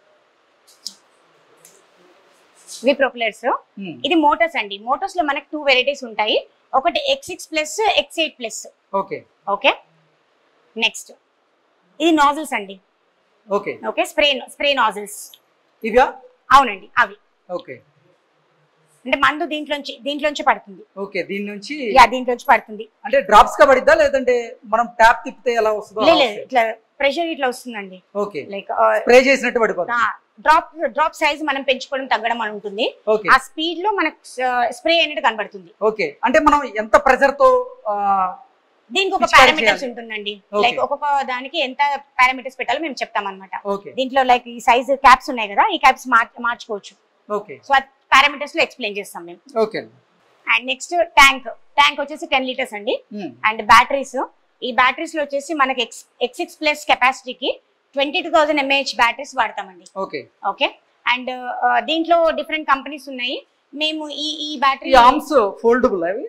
ఇవి ప్రొపలర్స్ ఉమ్, ఇది మోటార్స్ అండి మోటార్స్ లో మనకి టూ వెరైటీస్ ఉంటాయి ఒకటి X six plus X eight plus okay okay next ఇది నాజిల్స్ అండి okay okay spray spray nozzles ఇవా అవునండి అవి ఓకే అంటే మందు దీంట్లోంచి దీంట్లోంచి పడుతుంది ఓకే దీని నుంచి యా దీంట్లోంచి పడుతుంది అంటే డ్రాప్స్ గా పడిద్దా లేదంటే మనం ట్యాప్ తిప్పితే ఎలా వస్తుందో లే అలా లేదు, ఇట్లా ప్రెషర్ ఇట్లా వస్తుందండి ఓకే లైక్ స్ప్రే చేసినట్టు పడిపోతుంది డ్రాప్ డ్రాప్ సైజ్ మనం పెంచుకోవడం తగ్గడం అని ఉంటుంది ఓకే ఆ స్పీడ్ లో మనకు స్ప్రే అనేది కనబడుతుంది ఓకే అంటే మనం ఎంత ప్రెజర్ తో ఆ, దీనికి ఒక Discharge పారామీటర్స్ చేయాలి. ఉంటుందండి Okay. లైక్ ఒక్కొక్క దానికి ఎంత పారామీటర్స్ పెట్టాలో మేము చెప్తాం అనమాట ఓకే దీంట్లో లైక్ ఈ సైజ్ క్యాప్స్ ఉన్నాయి కదా ఈ క్యాప్స్ మార్చుకోవచ్చు ఓకే సో అది పారామీటర్స్ లో ఎక్స్ప్లెయిన్ చేస్తాం మేము okay and next tank tank వచ్చేసి టెన్ లీటర్స్ అండి ఉమ్, అండ్ బ్యాటరీస్ ఈ బ్యాటరీస్ లో వచ్చేసి మనకి ఎక్స్ ఎక్స్ సిక్స్ ప్లస్ కెపాసిటీకి twenty two thousand mAh batteries వాడతామండి ఓకే ఓకే అండ్ దీంట్లో డిఫరెంట్ కంపెనీస్ ఉన్నాయి మేము ఈ ఈ ఈ బ్యాటరీ ఆర్మ్స్ ఫోల్డబుల్ అవి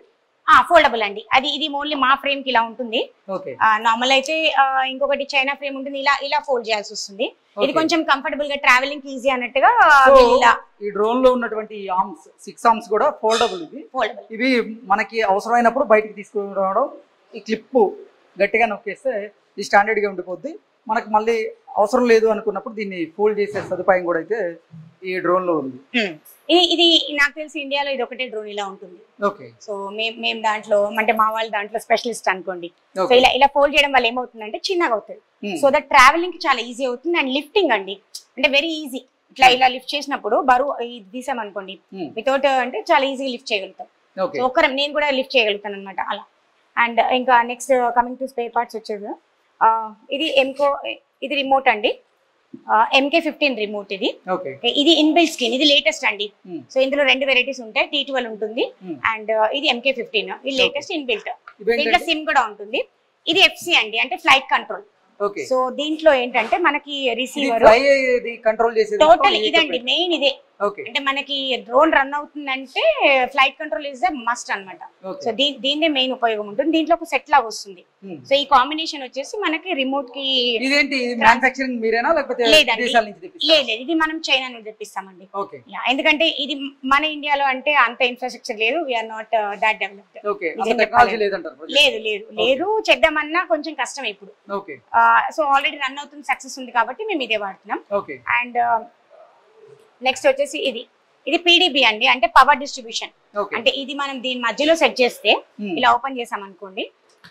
ఫోల్డబుల్ అండి అది ఇది ఓన్లీ మా ఫ్రేమ్ కి ఇలా ఉంటుంది ఓకే నార్మల్ అయితే ఆ, ఇంకొకటి చైనా ఫ్రేమ్ ఉంటుంది ఇలా ఇలా ఫోల్డ్ చేయాల్సి వస్తుంది ఇది Okay. కొంచెం కంఫర్టబుల్ గా ట్రావెలింగ్ ఈజీ అన్నట్టుగా సో వీళ్ళు ఇలా ఈ డ్రోన్ లో ఉన్నటువంటి ఆర్మ్స్ సిక్స్ ఆర్మ్స్ కూడా ఫోల్డబుల్ ఇవి ఫోల్డబుల్ ఇవి మనకి అవసరమైనప్పుడు బయటికి తీసుకురావడం ఈ క్లిప్ గట్టిగా నొక్కేస్తే ఇది స్టాండర్డ్ గా ఉండిపోద్ది మనకు మళ్ళీ అవసరం లేదు అనుకున్నప్పుడు దీన్ని ఫోల్డ్ చేసే సదుపాయం కూడా అయితే ఈ డ్రోన్ లో ఉంది ఇది ఇది నాకు తెలిసి ఇండియాలో ఇది ఒకటే డ్రోన్ ఇలా ఉంటుంది ఓకే సో మేము మేము దాంట్లో అంటే మా వాళ్ళ దాంట్లో స్పెషలిస్ట్ అనుకోండి సో ఓకే ఇలా ఇలా ఫోల్డ్ చేయడం వల్ల ఏమవుతుందంటే చిన్నగా అవుతుంది సో దట్ ట్రావెలింగ్ కి చాలా ఈజీ అవుతుంది అండ్ లిఫ్టింగ్ అండి అంటే వెరీ ఈజీ ఇట్లా ఇలా లిఫ్ట్ చేసినప్పుడు బరువు ఇది తీసామనుకోండి వితౌట్ అంటే చాలా ఈజీగా లిఫ్ట్ చేయగలుగుతాం ఓకే సో ఒక్కరం నేను కూడా లిఫ్ట్ చేయగలుగుతాను అనమాట అలా అండ్ ఇంకా next coming to spare parts వచ్చేది ఆ, ఇది ఎంకో ఇది రిమోట్ అండి ఎంకే ఫిఫ్టీన్ రిమోట్ ఇది ఓకే ఇది ఇన్బిల్ట్ స్క్రీన్ ఇది లేటెస్ట్ అండి Hmm. సో ఇందులో రెండు వెరైటీస్ ఉంటాయి టీ ట్వెల్వ్ ఉంటుంది Hmm. అండ్ ఇది ఎంకే ఫిఫ్టీన్ ఇది లేటెస్ట్ ఇన్బిల్ట్ దీంట్లో ఇవేంటంటే సిమ్ కూడా ఉంటుంది ఇది ఎఫ్సి అండి అంటే ఫ్లైట్ కంట్రోల్ ఓకే సో దీంట్లో ఏంటంటే మనకి ఇది రిసీవర్ ఫ్లై ఇది కంట్రోల్ చేసేది టోటల్ మొత్తం ఇదండి ఇదే మెయిన్ ఇదే ఓకే అంటే మనకి డ్రోన్ రన్ అవుతుందంటే flight control is the must అన్నమాట ఓకే సో దీని దీనిదే మెయిన్ ఉపయోగం ఉంటుంది దీంట్లో ఒక సెట్ లాగా వస్తుంది సో ఈ కాంబినేషన్ వచ్చేసి మనకి రిమోట్ కి ఇదేంటి ఇది మ్యానుఫాక్చరింగ్ మీరేనా లేకపోతే లేదండి. దేశాల నుంచి తెప్పిస్తారా? లేదు లేదు ఇది మనం చైనా నుండి తెప్పిస్తామండి ఓకే Yeah, ఎందుకంటే ఇది మన ఇండియాలో అంటే అంత ఇన్ఫ్రాస్ట్రక్చర్ లేదు we're not that developed okay నిజం అంత టెక్నాలజీ చెప్పాలి. లేదంటారు project? లేదు లేదు లేదు చేద్దామన్నా కొంచెం కష్టం ఇప్పుడు ఓకే సో ఆల్రెడీ రన్ అవుతుంది సక్సెస్ ఉంది కాబట్టి మేము ఇదే వాడుతున్నాం ఓకే అండ్ నెక్స్ట్ వచ్చేసి ఇది ఇది పీడిబి అండి అంటే పవర్ డిస్ట్రిబ్యూషన్ ఓకే అంటే ఇది మనం దీని మధ్యలో సెట్ చేస్తే Hmm. ఇలా ఓపెన్ చేసాం అనుకోండి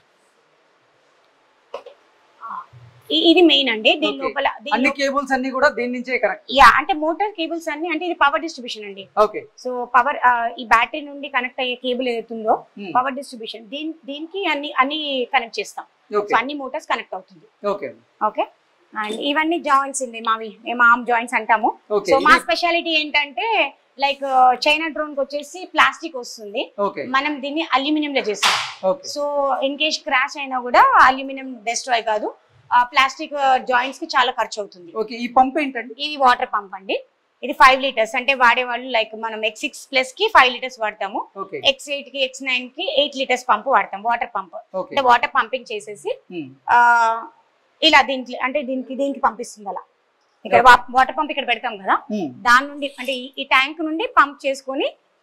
ఇ- ఇది మెయిన్ అండి దీని Okay. లోపల దీని అన్ని లో- కేబుల్స్ అన్ని కూడా దీని నుంచే కనెక్ట్ యా అంటే మోటార్ కేబుల్స్ అన్ని అంటే ఇది పవర్ డిస్ట్రిబ్యూషన్ అండి ఓకే సో పవర్ ఈ బ్యాటరీ నుండి కనెక్ట్ అయ్యే కేబుల్ ఏదైతుందో Hmm. పవర్ డిస్ట్రిబ్యూషన్ దీని దీనికి అన్ని అన్ని కనెక్ట్ చేస్తాం సో ఓకే అన్ని మోటార్స్ కనెక్ట్ అవుతుంది ఓకే ఓకే అండ్ ఇవన్నీ జాయింట్స్ ఉంది మావి మేము ఆమ్ జాయింట్స్ అంటాము ఓకే సో మా స్పెషాలిటీ ఏంటంటే లైక్ చైనా డ్రోన్ కి వచ్చేసి ప్లాస్టిక్ వస్తుంది ఓకే మనం దీన్ని అల్యూమినియం లో చేస్తాం okay so in case crash అయినా కూడా అల్యూమినియం డెస్ట్రాయ్ కాదు ప్లాస్టిక్ జాయింట్స్ కి చాలా ఖర్చు అవుతుంది ఓకే ఈ పంప్ ఏంటండి ఇది వాటర్ పంప్ అండి ఇది ఫైవ్ లీటర్స్ అంటే వాడేవాళ్ళు లైక్ మనం ఎక్స్ సిక్స్ ప్లస్ కి ఫైవ్ లీటర్స్ వాడతాము ఓకే ఎక్స్ ఎయిట్ కి ఎక్స్ నైన్ కి ఎయిట్ లీటర్స్ పంప్ వాడతాం వాటర్ పంప్ ఓకే అంటే వాటర్ పంపింగ్ చేసేసి ఉమ్, ఆ ఇలా దీనికి అంటే దీనికి దీనికి పంపిస్తుంది అలా ఇక్కడ వాటర్ పంప్ ఇక్కడ పెడతాం కదా ఉమ్. దాని నుండి అంటే ఈ- ఈ ట్యాంక్ నుండి పంప్ చేసుకొని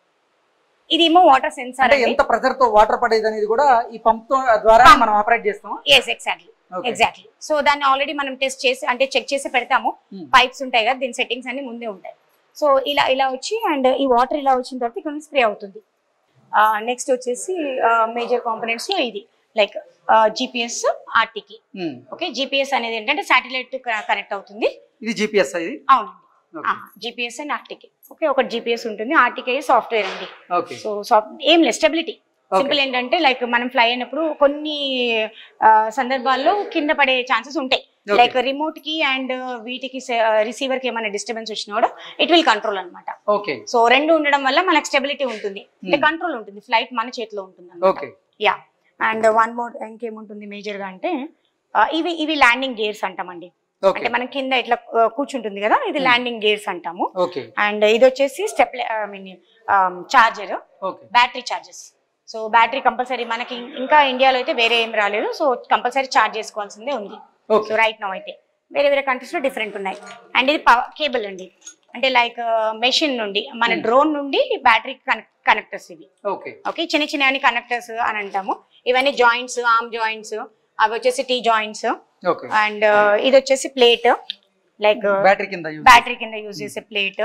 ఇదేమో వాటర్ సెన్సార్ అంటే ఎంత ప్రెజర్ తో వాటర్ పడేది అనేది కూడా ఈ పంప్ తో ద్వారా Pump. మనం ఆపరేట్ చేస్తాం ఎస్ ఎగ్జాక్ట్లీ ఎగ్జాక్ట్లీ సో దాన్ని ఆల్రెడీ మనం టెస్ట్ చేసి అంటే చెక్ చేసి పెడతాము Hmm. పైప్స్ ఉంటాయి కదా దీని సెట్టింగ్స్ అన్ని ముందే ఉంటాయి సో ఇలా ఇలా వచ్చి అండ్ ఈ వాటర్ ఇలా వచ్చిన తర్వాత ఇక్కడ స్ప్రే అవుతుంది నెక్స్ట్ వచ్చేసి మేజర్ కాంపోనెంట్స్ లో ఇది like GPS RTK okay GPS అనేది ఏంటంటే సాటిలైట్ కనెక్ట్ అవుతుంది ఇది జిపిఎస్ ఇది అవునండి okay GPS and RTK okay ఒకటి జిపిఎస్ ఉంటుంది ఆర్టీకే సాఫ్ట్వేర్ అండి ఓకే సో సాఫ్ట్ ఏం లేదు స్టెబిలిటీ Okay. సింపుల్ ఏంటంటే లైక్ మనం ఫ్లై అయినప్పుడు కొన్ని ఆ, సందర్భాల్లో కింద పడే ఛాన్సెస్ ఉంటాయి Okay. లైక్ రిమోట్ కి అండ్ వీటికి రిసీవర్ కి ఏమైనా డిస్టర్బెన్స్ వచ్చినా కూడా ఇట్ విల్ కంట్రోల్ అన్నమాట ఓకే సో రెండు ఉండడం వల్ల మనకు స్టెబిలిటీ ఉంటుంది అంటే Hmm. కంట్రోల్ ఉంటుంది ఫ్లైట్ మన చేతిలో ఉంటుంది okay yeah and one more ఇంకేముంటుంది మేజర్ గా అంటే ఆ, ఇవి ఇవి ల్యాండింగ్ గేర్స్ అంటామండి ఓకే అంటే మనం కింద ఇట్లా ఆ, కూర్చుంటుంది కదా ఇది Hmm. ల్యాండింగ్ గేర్స్ అంటాము ఓకే అండ్ ఇది వచ్చేసి step I mean charger okay battery charges so battery compulsory మనకి ఇం- ఇంకా ఇండియాలో అయితే వేరే ఏం రాలేదు సో కంపల్సరీ చార్జ్ చేసుకోవాల్సిందే ఉంది సో ఓకే రైట్ నో అయితే వేరే వేరే కంట్రీస్ లో డిఫరెంట్ ఉన్నాయి అండ్ ఇది పవర్ కేబుల్ అండి అంటే లైక్ మెషిన్ నుండి మన Hmm. డ్రోన్ నుండి బ్యాటరీ కనెక్ట్ కనెక్టర్స్ ఇవి ఓకే ఓకే చిన్న చిన్న కనెక్టర్స్ అని అంటాము ఇవన్నీ జాయింట్స్ ఆర్మ్ జాయింట్స్ అవి వచ్చేసి టీ జాయింట్స్ ఓకే అండ్ ఇది వచ్చేసి ప్లేట్ లైక్ బ్యాటరీ కింద use బ్యాటరీ కింద యూజ్ చేసే ప్లేట్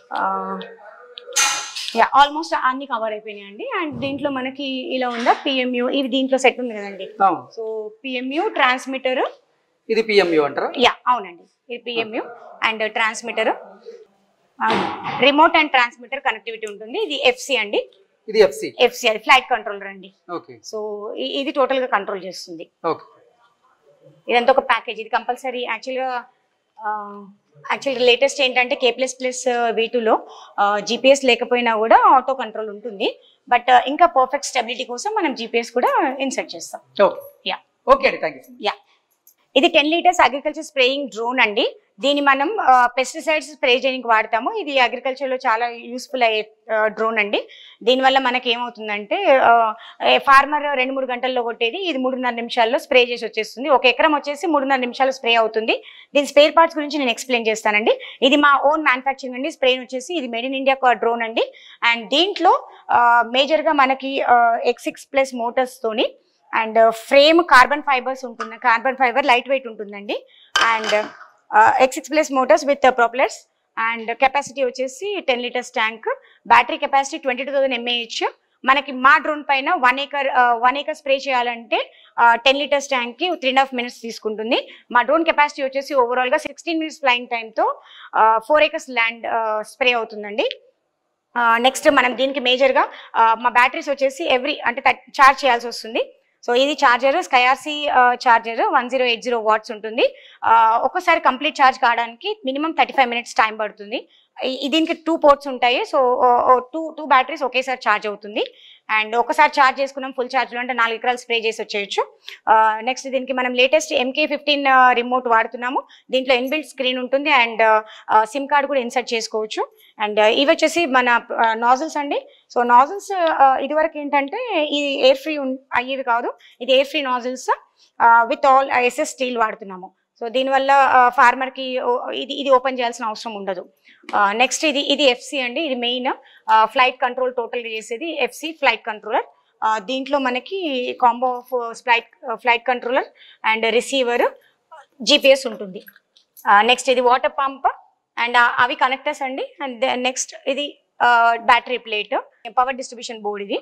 యా ఆల్మోస్ట్ అన్ని కవర్ అయిపోయినాయండి అండ్ దీంట్లో మనకి ఇలా ఉందా పిఎంయు ఇది దీంట్లో సెట్ ఉంది కదండి అవును. సో పిఎంయు ట్రాన్స్మిటర్ ఇది పిఎంయు అంటారా యా అవునండి ఇది PMU and transmitter remote and transmitter connectivity ఉంటుంది ఇది ఎఫ్సి అండి ఇది ఎఫ్సి ఎఫ్సి అది ఫ్లైట్ కంట్రోలర్ అండి ఓకే సో ఇ- ఇది టోటల్ గా కంట్రోల్ చేస్తుంది ఓకే ఇదంతా ఒక ప్యాకేజ్ ఇది కంపల్సరీ యాక్చువల్గా యాక్చువల్గా లేటెస్ట్ ఏంటంటే కే ప్లస్ ప్లస్ వీటులో జీపీఎస్ లేకపోయినా కూడా ఆటో కంట్రోల్ ఉంటుంది బట్ ఇంకా పర్ఫెక్ట్ స్టెబిలిటీ కోసం మనం జీపీఎస్ కూడా ఇన్సర్ట్ చేస్తాం ఓకే యా ఓకే అండి థ్యాంక్ యూ యా ఇది ten litres agriculture spraying drone అండి దీన్ని మనం పెస్టిసైడ్స్ స్ప్రే చేయడానికి వాడతాము ఇది అగ్రికల్చర్ లో చాలా యూస్ఫుల్ అయ్యే డ్రోన్ అండి దీనివల్ల మనకి ఏమవుతుందంటే ఫార్మర్ రెండు మూడు గంటల్లో కొట్టేది ఇది మూడున్నర నిమిషాల్లో స్ప్రే చేసి వచ్చేస్తుంది ఒక ఎకరం వచ్చేసి మూడున్నర నిమిషాలు స్ప్రే అవుతుంది దీని స్పేర్ పార్ట్స్ గురించి నేను ఎక్స్ప్లెయిన్ చేస్తానండి ఇది మా ఓన్ మ్యానుఫ్యాక్చరింగ్ అండి స్ప్రే వచ్చేసి ఇది మేడ్ ఇన్ ఇండియా డ్రోన్ అండి అండ్ దీంట్లో మేజర్ గా మనకి ఎక్స్ సిక్స్ ప్లస్ మోటార్స్ తోని అండ్ ఫ్రేమ్ కార్బన్ ఫైబర్స్ ఉంటుంది కార్బన్ ఫైబర్ లైట్ వెయిట్ ఉంటుందండి and X six plus motors with propellers and capacity వచ్చేసి ten litres tank battery capacity twenty two thousand mAh మనకి మా drone పైన one acre one acre spray చేయాలంటే ten litres tank కి three and half minutes తీసుకుంటుంది మా drone capacity వచ్చేసి overall గా సిక్స్టీన్ మినిట్స్ ఫ్లైయింగ్ టైంతో ఫోర్ ఏకర్స్ ల్యాండ్ స్ప్రే అవుతుందండి నెక్స్ట్ మనం దీనికి మేజర్గా మా బ్యాటరీస్ వచ్చేసి ఎవ్రీ అంటే చార్జ్ చేయాల్సి వస్తుంది సో ఇది charger SkyRC charger one zero eight zero watts ఉంటుంది ఆ, ఒక్కసారి కంప్లీట్ ఛార్జ్ కావడానికి minimum thirty five minutes time పడుతుంది ఈ- ఈ దీనికి టూ పోర్ట్స్ ఉంటాయి సో టూ టూ బ్యాటరీస్ ఒకేసారి ఛార్జ్ అవుతుంది అండ్ ఒకసారి ఛార్జ్ చేసుకున్నాం ఫుల్ ఛార్జ్లో అంటే నాలుగు ఎకరాలు స్ప్రే చేసి వచ్చేయచ్చు నెక్స్ట్ దీనికి మనం లేటెస్ట్ ఎంకే ఫిఫ్టీన్ రిమోట్ వాడుతున్నాము దీంట్లో ఇన్బిల్ట్ స్క్రీన్ ఉంటుంది అండ్ సిమ్ కార్డ్ కూడా ఇన్సర్ట్ చేసుకోవచ్చు అండ్ ఇవి వచ్చేసి మన నాజిల్స్ అండి సో నాజిల్స్ ఇదివరకు ఏంటంటే ఇది ఎయిర్ ఫ్రీ అయ్యేవి కాదు ఇది air free nozzles with all SS steel వాడుతున్నాము సో దీనివల్ల ఫార్మర్ కి ఓ- ఇది ఇది ఓపెన్ చేయాల్సిన అవసరం ఉండదు నెక్స్ట్ ఇది ఇది ఎఫ్సి అండి ఇది మెయిన్ ఫ్లైట్ కంట్రోల్ టోటల్ చేసేది ఎఫ్సి ఫ్లైట్ కంట్రోలర్ దీంట్లో మనకి combo of flight flight controller and receiver GPS ఉంటుంది నెక్స్ట్ ఇది వాటర్ పంప్ అండ్ అవి కనెక్టర్స్ అండి అండ్ నెక్స్ట్ ఇది battery plate power distribution board ఇది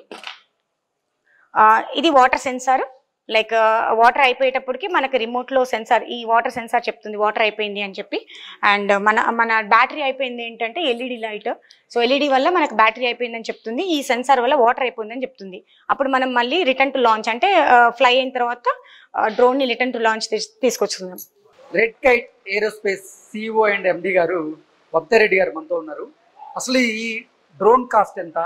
ఆ, ఇది వాటర్ సెన్సార్ లైక్ వాటర్ అయిపోయేటప్పటికి మనకి రిమోట్ లో సెన్సార్ ఈ వాటర్ సెన్సార్ చెప్తుంది వాటర్ అయిపోయింది అని చెప్పి అండ్ మన మన బ్యాటరీ అయిపోయింది ఏంటంటే ఎల్ఈడి లైట్ సో ఎల్ఈడి వల్ల మనకు బ్యాటరీ అయిపోయిందని చెప్తుంది ఈ సెన్సార్ వల్ల వాటర్ అయిపోయిందని చెప్తుంది అప్పుడు మనం మళ్ళీ రిటర్న్ టు లాంచ్ అంటే ఫ్లై అయిన తర్వాత డ్రోన్ ని రిటర్న్ టు లాంచ్ తీసుకొచ్చుకుందాం Red Kite Aerospace CEO and MD గారు బబ్తారెడ్డి గారు మనతో ఉన్నారు అసలు ఈ డ్రోన్ కాస్ట్ ఎంత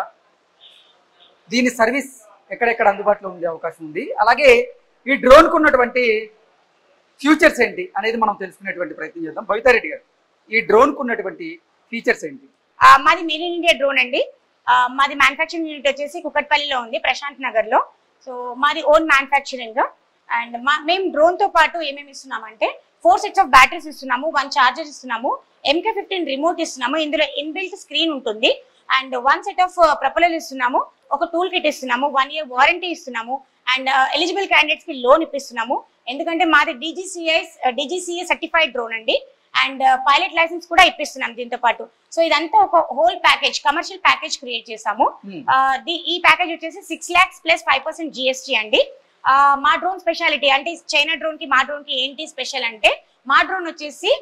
దీని సర్వీస్ ఎక్కడెక్కడ అందుబాటులో ఉండే అవకాశం ఉంది అలాగే ఈ డ్రోన్కు ఉన్నటువంటి ఫ్యూచర్స్ ఏంటి అనేది మనం తెలుసుకునేటువంటి ప్రయత్నం చేద్దాం బబితారెడ్డి గారు ఈ డ్రోన్కు ఉన్నటువంటి ఫీచర్స్ ఏంటి ఆ, మాది మేడ్ ఇన్ ఇండియా డ్రోన్ అండి ఆ, మాది మ్యానుఫ్యాక్చరింగ్ యూనిట్ వచ్చేసి కుకట్పల్లిలో ఉంది ప్రశాంత్ నగర్ లో సో మాది ఓన్ మ్యానుఫ్యాక్చరింగ్ అండ్ మా మేము డ్రోన్ తో పాటు ఏమేమి ఇస్తున్నామంటే ఫోర్ సెట్స్ ఆఫ్ బ్యాటరీస్ ఇస్తున్నాము వన్ చార్జర్ ఇస్తున్నాము ఎంకే ఫిఫ్టీన్ రిమోట్ ఇస్తున్నాము ఇందులో ఇన్బిల్ట్ స్క్రీన్ ఉంటుంది and one set of propeller ఇస్తున్నాము ఒక టూల్ కిట్ ఇస్తున్నాము వన్ ఇయర్ వారంటీ ఇస్తున్నాము అండ్ ఎలిజిబుల్ క్యాండిడేట్స్ కి లోన్ ఇప్పిస్తున్నాము ఎందుకంటే మాది డిజిసిఐ డిజిసిఏ సర్టిఫైడ్ డ్రోన్ అండి అండ్ పైలట్ లైసెన్స్ కూడా ఇప్పిస్తున్నాం దీంతో పాటు సో ఇదంతా ఒక whole package commercial package create చేసాము Hmm. ఆ, ది- ఈ ప్యాకేజ్ వచ్చేసి six lakhs plus five percent GST అండి ఆ, మా డ్రోన్ స్పెషాలిటీ అంటే చైనా డ్రోన్ కి మా డ్రోన్ కి ఏంటి స్పెషల్ అంటే మా డ్రోన్ వచ్చేసి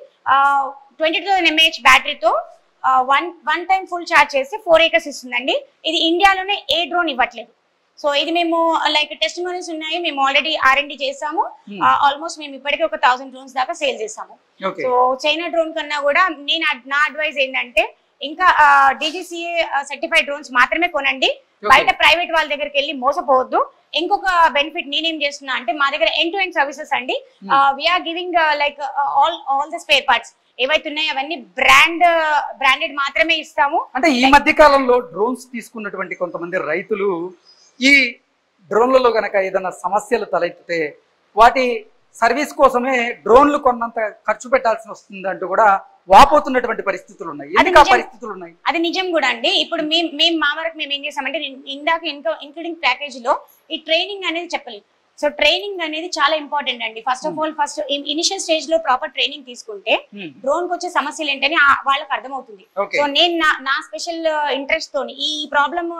ట్వంటీ టూ ఎంఏహెచ్ బ్యాటరీతో one one time full charge చేసి ఫోర్ ఏకర్స్ ఇస్తుందండి ఇది ఇండియాలోనే ఏ డ్రోన్ ఇవ్వట్లేదు సో ఇది మేము లైక్ టెస్ట్ మనీస్ ఉన్నాయి మేము ఆల్రెడీ ఆర్ఎండి చేసాము Hmm. ఆల్మోస్ట్ మేము ఇప్పటికే ఒక థౌసండ్ డ్రోన్స్ దాకా సేల్ చేసాము ఓకే సో చైనా డ్రోన్ కన్నా కూడా నేను అడ్- నా అడ్వైజ్ ఏంటంటే ఇంకా డిజిసిఏ సర్టిఫైడ్ డ్రోన్స్ మాత్రమే కొనండి Okay. బయట ప్రైవేట్ వాళ్ళ దగ్గరికి వెళ్ళి మోసపోవద్దు ఇంకొక బెనిఫిట్ నేనేం చేస్తున్నా అంటే మా దగ్గర ఎండ్ టు ఎండ్ సర్వీసెస్ అండి Hmm. We are giving like all all the spare parts ఏవైతే ఉన్నాయో అవన్నీ బ్రాండ్ బ్రాండెడ్ మాత్రమే ఇస్తాము అంటే ఈ మధ్య కాలంలో డ్రోన్స్ తీసుకున్నటువంటి కొంతమంది రైతులు ఈ డ్రోన్లలో గనక ఏదైనా సమస్యలు తలెత్తితే వాటి సర్వీస్ కోసమే డ్రోన్లు కొన్నంత ఖర్చు పెట్టాల్సి వస్తుంది అంటూ కూడా వాపోతున్నటువంటి పరిస్థితులు ఉన్నాయి అది ఎందుకు ఆ నిజం. పరిస్థితులు ఉన్నాయి అది నిజం కూడా అండి ఇప్పుడు మేము మేము మా వరకు మేము ఏం చేసామంటే నేను ఇందాక ఇంకా ఇంక్లూడింగ్ ప్యాకేజ్ లో ఈ ట్రైనింగ్ అనేది చెప్పలేదు సో ట్రైనింగ్ అనేది చాలా ఇంపార్టెంట్ అండి first of all first initial stage లో ప్రాపర్ ట్రైనింగ్ తీసుకుంటే Hmm. డ్రోన్ కి వచ్చే సమస్యలు ఏంటని ఆ- వాళ్ళకి అర్థమవుతుంది ఓకే సో నేను నా నా స్పెషల్ ఇంట్రెస్ట్ తోని ఈ ప్రాబ్లమ్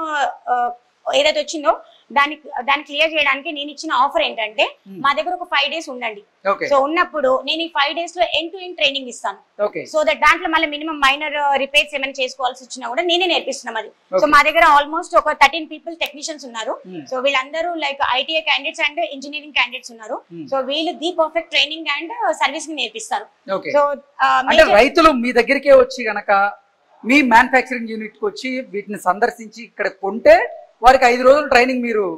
ఏదైతే వచ్చిందో దానికి దాన్ని క్లియర్ చేయడానికి నేను ఇచ్చిన ఆఫర్ ఏంటంటే Hmm. మా దగ్గర ఒక ఫైవ్ డేస్ ఉండండి ఓకే సో ఉన్నప్పుడు నేను ఈ ఫైవ్ డేస్ లో ఎండ్ టు ఎండ్ ట్రైనింగ్ ఇస్తాను ఓకే సో దట్ దాంట్లో మళ్ళీ మినిమం మైనర్ రిపేర్స్ ఏమైనా చేసుకోవాల్సి వచ్చినా కూడా నేనే నేర్పిస్తున్నాం అది సో Okay. మా దగ్గర ఆల్మోస్ట్ ఒక థర్టీన్ పీపుల్ టెక్నీషియన్స్ ఉన్నారు Hmm. సో వీళ్ళందరూ like ITI candidates and engineering candidates ఉన్నారు Hmm. సో వీళ్ళు the perfect training and service ని నేర్పిస్తారు ఓకే సో అంటే రైతులు మీ దగ్గరికే వచ్చి గనక మీ మ్యానుఫ్యాక్చరింగ్ యూనిట్ కి వచ్చి వీటిని సందర్శించి ఇక్కడ కొంటే వారికి ఐదు రోజులు ట్రైనింగ్ మీరు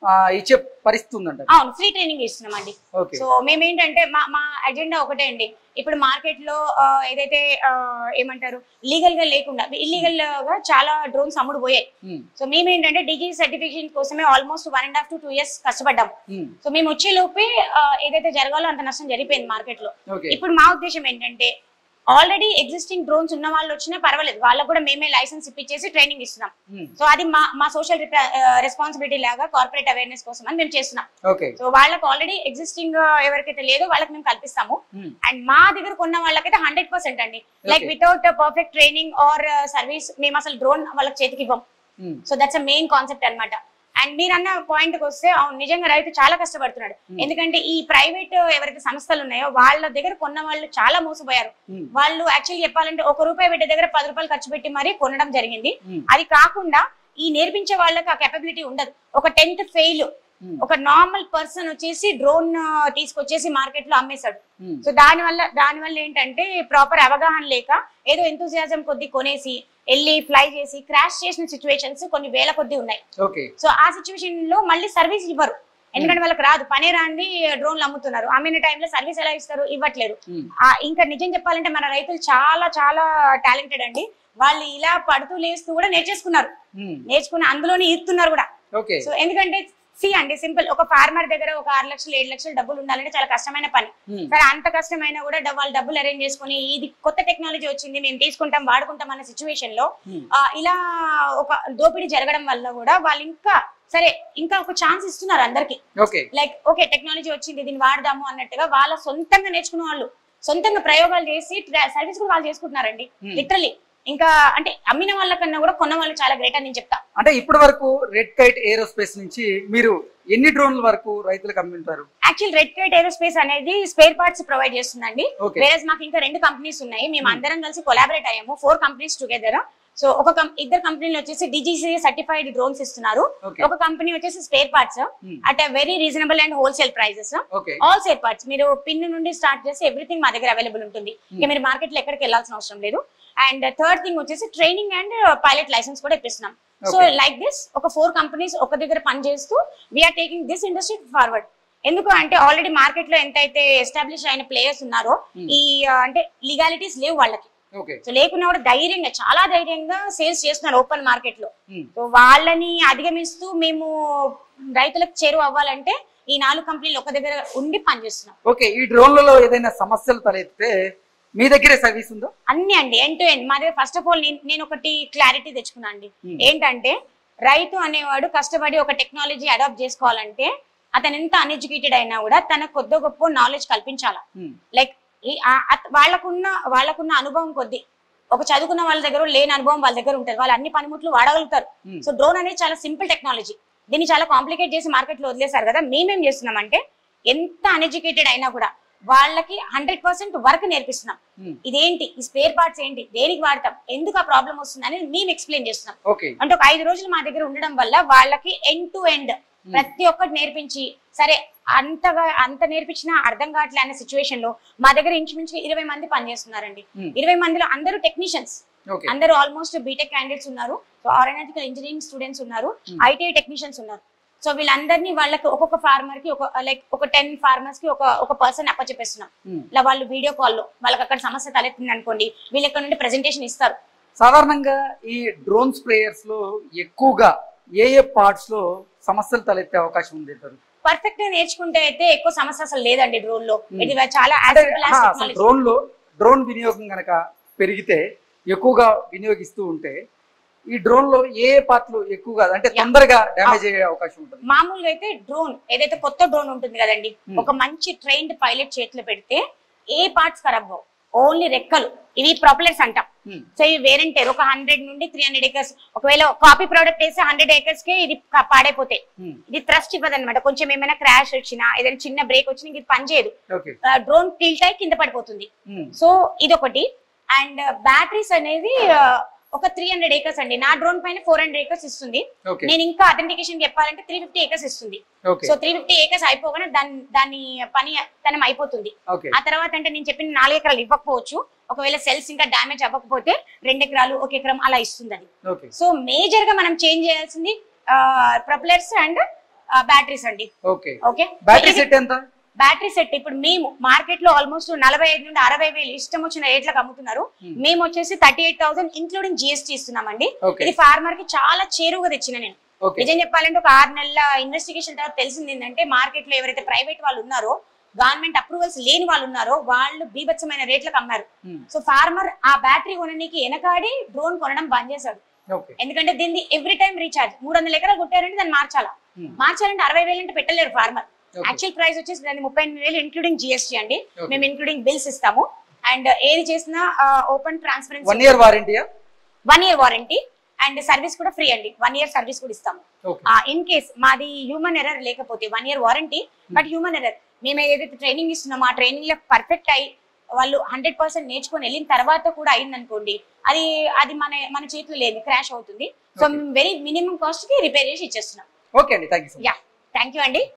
ఆ, ఇచ్చే పరిస్థితి ఉందంట అవును ఫ్రీ ట్రైనింగ్ ఇస్తున్నాం అండి ఓకే సో మేమేంటంటే మా మా అజెండా ఒకటే అండి ఇప్పుడు మార్కెట్ లో ఆ, ఏదైతే ఆ, ఏమంటారు లీగల్ గా లేకుండా ఇల్లీగల్ గా చాలా డ్రోన్స్ అమ్ముడు పోయాయి ఉమ్, సో మేమేంటంటే డిజీ సర్టిఫికేషన్ కోసమే almost one and half to two years కష్టపడ్డాం ఉమ్, సో మేము వచ్చే లోపే ఆ, ఏదైతే జరగాలో అంత నష్టం జరిగిపోయింది మార్కెట్ లో ఓకే ఇప్పుడు మా ఉద్దేశం ఏంటంటే ఆల్రెడీ ఎగ్జిస్టింగ్ డ్రోన్స్ ఉన్న వాళ్ళు వచ్చినా పర్వాలేదు వాళ్ళకు కూడా మేమే లైసెన్స్ ఇప్పించేసి ట్రైనింగ్ ఇస్తున్నాం ఉమ్, సో అది మా మా సోషల్ రెస్పాన్సిబిలిటీ లాగా కార్పొరేట్ అవేర్నెస్ కోసం అని మేము చేస్తున్నాం ఓకే సో వాళ్ళకి ఆల్రెడీ ఎగ్జిస్టింగ్ ఎవరికైతే లేదో వాళ్ళకి మేము కల్పిస్తాము ఉమ్, అండ్ మా దగ్గర కొన్న వాళ్ళకైతే హండ్రెడ్ పర్సెంట్ అండి like Okay. Without perfect training or service మేము అసలు డ్రోన్ వాళ్ళకి చేతికి ఇవ్వం um, so that's a main concept అన్నమాట అండ్ మీరు అన్న పాయింట్ కి వస్తే అవును నిజంగా రైతు చాలా కష్టపడుతున్నాడు Hmm. ఎందుకంటే ఈ ప్రైవేట్ ఎవరైతే సంస్థలు ఉన్నాయో వాళ్ళ దగ్గర కొన్న వాళ్ళు చాలా మోసపోయారు ఉమ్, వాళ్ళు యాక్చువల్లీ చెప్పాలంటే ఒక రూపాయి బిడ్డ దగ్గర పది రూపాయలు ఖర్చు పెట్టి మరీ కొనడం జరిగింది ఉమ్, అది కాకుండా ఈ నేర్పించే వాళ్ళకి ఆ కెపబిలిటీ ఉండదు ఒక టెన్త్ ఫెయిల్ ఉమ్, ఒక నార్మల్ పర్సన్ వచ్చేసి డ్రోన్ తీసుకొచ్చేసి మార్కెట్ లో అమ్మేశాడు ఉమ్, సో దాని వల్ల దాని వల్ల ఏంటంటే ప్రాపర్ అవగాహన లేక ఏదో ఎంతూజియాజం కొద్ది కొనేసి వెళ్ళి ఫ్లై చేసి క్రాష్ చేసిన సిచ్యువేషన్స్ కొన్ని వేల కొద్ది ఉన్నాయి ఓకే సో ఆ సిచ్యువేషన్ లో మళ్ళీ సర్వీస్ ఇవ్వరు ఎందుకంటే వాళ్ళకి రాదు పనే రాంది డ్రోన్లు అమ్ముతున్నారు అమ్మిన టైంలో సర్వీస్ ఎలా ఇస్తారు ఇవ్వట్లేరు ఉమ్, ఆ ఇంకా నిజం చెప్పాలంటే మన రైతులు చాలా చాలా టాలెంటెడ్ అండి వాళ్ళు ఇలా పడుతూ లేస్తూ కూడా నేర్చేసుకున్నారు ఉమ్, నేర్చుకుని అందులోనే ఇస్తున్నారు కూడా ఓకే సో ఎందుకంటే సి అండి సింపుల్ ఒక ఫార్మర్ దగ్గర ఒక ఆరు లక్షలు ఏడు లక్షలు డబ్బులు ఉండాలంటే చాలా కష్టమైన పని ఉమ్, సరే అంత కష్టమైనా కూడా డ- వాళ్ళు డబ్బులు అరేంజ్ చేసుకుని ఇది కొత్త టెక్నాలజీ వచ్చింది మేము తీసుకుంటాం వాడుకుంటాం అన్న సిచ్యువేషన్ లో ఉమ్, ఆ, ఇలా ఒక దోపిడీ జరగడం వల్ల కూడా వాళ్ళు ఇంకా సరే ఇంకా ఒక ఛాన్స్ ఇస్తున్నారు అందరికి ఓకే లైక్ ఓకే టెక్నాలజీ వచ్చింది దీన్ని వాడదాము అన్నట్టుగా వాళ్ళ సొంతంగా నేర్చుకున్న వాళ్ళు సొంతంగా ప్రయోగాలు చేసి సర్వీస్ కూడా వాళ్ళు చేసుకుంటున్నారండి Hmm. లిటరలీ ఇంకా అంటే అమ్మిన వాళ్ళకన్నా కూడా కొన్న వాళ్ళు చాలా గ్రేట్ అని నేను చెప్తా అంటే ఇప్పటి వరకు రెడ్ కైట్ ఏరోస్పేస్ నుంచి మీరు ఎన్ని డ్రోన్ల వరకు రైతులకు అమ్మింటారు యాక్చువల్ రెడ్ కైట్ ఏరోస్పేస్ అనేది స్పేర్ పార్ట్స్ ప్రొవైడ్ చేస్తుందండి ఓకే వేరే మాకు ఇంకా రెండు కంపెనీస్ ఉన్నాయి మేము Hmm. అందరం కలిసి కొలాబరేట్ అయ్యాము ఫోర్ కంపెనీస్ టుగెదర్ సో ఒక కం- ఇద్దరు కంపెనీలు వచ్చేసి డిజిసి సర్టిఫైడ్ డ్రోన్స్ ఇస్తున్నారు ఓకే ఒక కంపెనీ వచ్చేసి spare parts Hmm. At very reasonable and wholesale prices okay all spare parts మీరు పిన్ నుండి స్టార్ట్ చేసి ఎవ్రీథింగ్ మా దగ్గర అవైలబుల్ ఉంటుంది ఇక మీరు మార్కెట్ లో ఎక్కడికి వెళ్ళాల్సిన అవసరం లేదు అండ్ థర్డ్ థింగ్ వచ్చేసి ట్రైనింగ్ అండ్ పైలట్ లైసెన్స్ కూడా ఇప్పిస్తున్నాం సో Okay. లైక్ దిస్ ఒక ఫోర్ కంపెనీస్ ఒక దగ్గర పనిచేస్తూ we are taking this industry forward ఎందుకు అంటే ఆల్రెడీ మార్కెట్ లో ఎంతైతే ఎస్టాబ్లిష్ అయిన ప్లేయర్స్ ఉన్నారో Hmm. ఈ ఆ, అంటే లీగాలిటీస్ లేవు వాళ్ళకి ఓకే సో లేకున్నా కూడా ధైర్యంగా చాలా ధైర్యంగా సేల్స్ చేస్తున్నారు ఓపెన్ మార్కెట్ లో ఉమ్, సో వాళ్ళని అధిగమిస్తూ మేము రైతులకు చేరువ అవ్వాలంటే ఈ నాలుగు కంపెనీలు ఒక దగ్గర ఉండి పనిచేస్తున్నాం ఓకే ఈ డ్రోన్లలో ఏదైనా సమస్యలు తలెత్తితే మీ దగ్గరే సర్వీస్ ఉందా అన్ని అండి ఎండ్ టు ఎండ్ మా దగ్గర ఫస్ట్ ఆఫ్ ఆల్ నేను ఒకటి క్లారిటీ తెచ్చుకున్నా అండి Hmm. ఏంటంటే రైతు అనేవాడు కష్టపడి ఒక టెక్నాలజీ అడాప్ట్ చేసుకోవాలంటే అతను ఎంత అన్ఎడ్యుకేటెడ్ అయినా కూడా తన కొద్ది గొప్ప నాలెడ్జ్ కల్పించాల ఉమ్, లైక్ వాళ్ళకున్న వాళ్ళకున్న అనుభవం కొద్ది ఒక చదువుకున్న వాళ్ళ దగ్గర లేని అనుభవం వాళ్ళ దగ్గర ఉంటుంది వాళ్ళు అన్ని పనిముట్లు వాడగలుగుతారు ఉమ్, సో డ్రోన్ అనేది చాలా సింపుల్ టెక్నాలజీ దీన్ని చాలా కాంప్లికేట్ చేసి మార్కెట్ లో వదిలేశారు కదా మేమేం చేస్తున్నామంటే ఎంత అన్ఎడ్యుకేటెడ్ అయినా కూడా వాళ్ళకి హండ్రెడ్ పర్సెంట్ వర్క్ నేర్పిస్తున్నాం ఉమ్, ఇదేంటి ఈ స్పేర్ పార్ట్స్ ఏంటి దేనికి వాడతాం ఎందుకు ఆ ప్రాబ్లం వస్తుంది అనేది మేము ఎక్స్ప్లెయిన్ చేస్తున్నాం ఓకే అంటే ఒక ఐదు రోజులు మా దగ్గర ఉండడం వల్ల వాళ్ళకి ఎండ్ టు ఎండ్ ప్రతి ఒక్కటి నేర్పించి సరే అంతగా అంత నేర్పించినా అర్థం కావట్లే అనే సిచ్యువేషన్ లో మా దగ్గర ఇంచుమించు ఇరవై మంది పనిచేస్తున్నారండి ఉమ్, ఇరవై మందిలో అందరూ టెక్నీషియన్స్ ఓకే అందరూ ఆల్మోస్ట్ బీటెక్ క్యాండిడేట్స్ ఉన్నారు సో ఆరోనాటికల్ ఇంజనీరింగ్ స్టూడెంట్స్ ఉన్నారు Hmm. ఐటీఐ టెక్నీషియన్స్ ఉన్నారు సో వీళ్ళందరినీ వాళ్ళకి ఒక్కొక్క ఫార్మర్ కి ఒక లైక్ ఒక టెన్ ఫార్మర్స్ కి ఒక ఒక పర్సన్ అప్పచెప్పేస్తున్నాం ఉమ్. ఇలా వాళ్ళు వీడియో కాల్లో వాళ్ళకి అక్కడ సమస్య తలెత్తింది అనుకోండి వీళ్ళు ఇక్కడ నుండి ప్రెజెంటేషన్ ఇస్తారు సాధారణంగా ఈ డ్రోన్ స్ప్రేయర్స్ లో ఎక్కువగా ఏ ఏ పార్ట్స్ లో సమస్యలు తలెత్తే అవకాశం ఉంది అంటారు? పర్ఫెక్ట్ గా నేర్చుకుంటే అయితే ఎక్కువ సమస్య అసలు లేదండి డ్రోన్ లో Hmm. ఇది చాలా అంటే as simple as ఆ, అసలు technology. డ్రోన్ లో డ్రోన్ వినియోగం గనక పెరిగితే ఎక్కువగా వినియోగిస్తూ ఉంటే ఈ డ్రోన్ లో ఏ ఏ పార్ట్లు ఎక్కువగా అంటే Yeah. తొందరగా డ్యామేజ్ అయ్యే అవకాశం ఉంటుంది మామూలుగా అయితే డ్రోన్ ఏదైతే కొత్త డ్రోన్ ఉంటుంది కదండి Hmm. ఒక మంచి ట్రైన్డ్ పైలట్ చేతిలో పెడితే ఏ పార్ట్స్ ఖరాబ్ అవ్వవు ఓన్లీ రెక్కలు ఇవి ప్రొపలర్స్ అంటాం ఉమ్, సో ఇవి వేరంటారు ఒక హండ్రెడ్ నుండి త్రీ హండ్రెడ్ ఏకర్స్ ఒకవేళ కాపీ ప్రోడక్ట్ వేస్తే హండ్రెడ్ ఏకర్స్ కి ఇది కా- పాడైపోతాయి ఉమ్, ఇది థ్రస్ట్ ఇవ్వదన్నమాట కొంచెం ఏమైనా క్రాష్ వచ్చినా ఏదైనా చిన్న బ్రేక్ వచ్చినా ఇది పనిచేయదు ఓకే డ్రోన్ టిల్ట్ అయి కింద పడిపోతుంది ఉమ్, సో ఇదొకటి అండ్ బ్యాటరీస్ అనేది ఆ, ఒక త్రీ హండ్రెడ్ ఏకర్స్ అండి నా డ్రోన్ పైన ఫోర్ హండ్రెడ్ ఏకర్స్ ఇస్తుంది ఓకే నేను ఇంకా అథెంటికేషన్ చెప్పాలంటే త్రీ ఫిఫ్టీ ఏకర్స్ ఇస్తుంది okay so three fifty acres అయిపోగానే దాని దాని పని తనం అయిపోతుంది ఓకే ఆ తర్వాత అంటే నేను చెప్పిన నాలుగు ఎకరాలు ఇవ్వకపోవచ్చు ఒకవేళ సెల్స్ ఇంకా డ్యామేజ్ అవ్వకపోతే రెండు ఎకరాలు ఒక ఎకరం అలా ఇస్తుంది అది ఓకే సో మేజర్ గా మనం చేంజ్ చేయాల్సింది ప్రొపలర్స్ అండ్ బ్యాటరీస్ అండి ఓకే ఓకే బ్యాటరీ సెట్ ఎంత బ్యాటరీ సెట్ ఇప్పుడు మేము మార్కెట్ లో ఆల్మోస్ట్ నలభై ఐదు నుండి అరవై వేలు ఇష్టం వచ్చిన రేట్లకు అమ్ముతున్నారు Hmm. మేము వచ్చేసి thirty eight thousand including GST ఇస్తున్నామండి ఓకే ఇది ఫార్మర్ కి చాలా చేరువుగా తెచ్చిన నేను ఓకే నిజం చెప్పాలంటే ఒక ఆరు నెలల ఇన్వెస్టిగేషన్ తర్వాత తెలిసింది ఏంటంటే మార్కెట్ లో ఎవరైతే ప్రైవేట్ వాళ్ళు ఉన్నారో గవర్నమెంట్ అప్రూవల్స్ లేని వాళ్ళు ఉన్నారో వాళ్ళు బీభత్సమైన రేట్లకు అమ్మారు సో ఫార్మర్ ఆ బ్యాటరీ కొనడానికి వెనకాడి డ్రోన్ కొనడం బంద్ చేశాడు ఓకే ఎందుకంటే దీన్ని ఎవ్రీ టైం రీఛార్జ్ మూడు వందల ఎకరాలు కొట్టారంటే దాన్ని మార్చాలా మార్చాలంటే అరవై వేలు అంటే పెట్టలేరు ఫార్మర్ యాక్చువల్ ప్రైస్ వచ్చేసి దాన్ని ముప్పై ఎనిమిది వేలు ఇంక్లూడింగ్ జిఎస్టీ అండి Okay. మేము ఇంక్లూడింగ్ బిల్స్ ఇస్తాము అండ్ ఏది చేసినా ఓపెన్ వన్ ట్రాన్స్పరెన్సీ ఇయర్ వారంటీయా one year warranty and service కూడా ఫ్రీ అండి వన్ ఇయర్ సర్వీస్ కూడా ఇస్తాము ఓకే ఇన్ కేస్ మాది హ్యూమన్ ఎర్రర్ లేకపోతే one year warranty but human error మేము ఏదైతే ట్రైనింగ్ ఇస్తున్నామో ఆ ట్రైనింగ్ లో పర్ఫెక్ట్ అయ్యి వాళ్ళు హండ్రెడ్ పర్సెంట్ నేర్చుకొని వెళ్ళిన తర్వాత కూడా అయింది అనుకోండి అది అది మన మన చేతిలో లేదు క్రాష్ అవుతుంది సో Okay. మేము వెరీ మినిమం కాస్ట్ కి రిపేర్ చేసి ఇచ్చేస్తున్నాం ఓకే అండి thank you yeah thank you అండి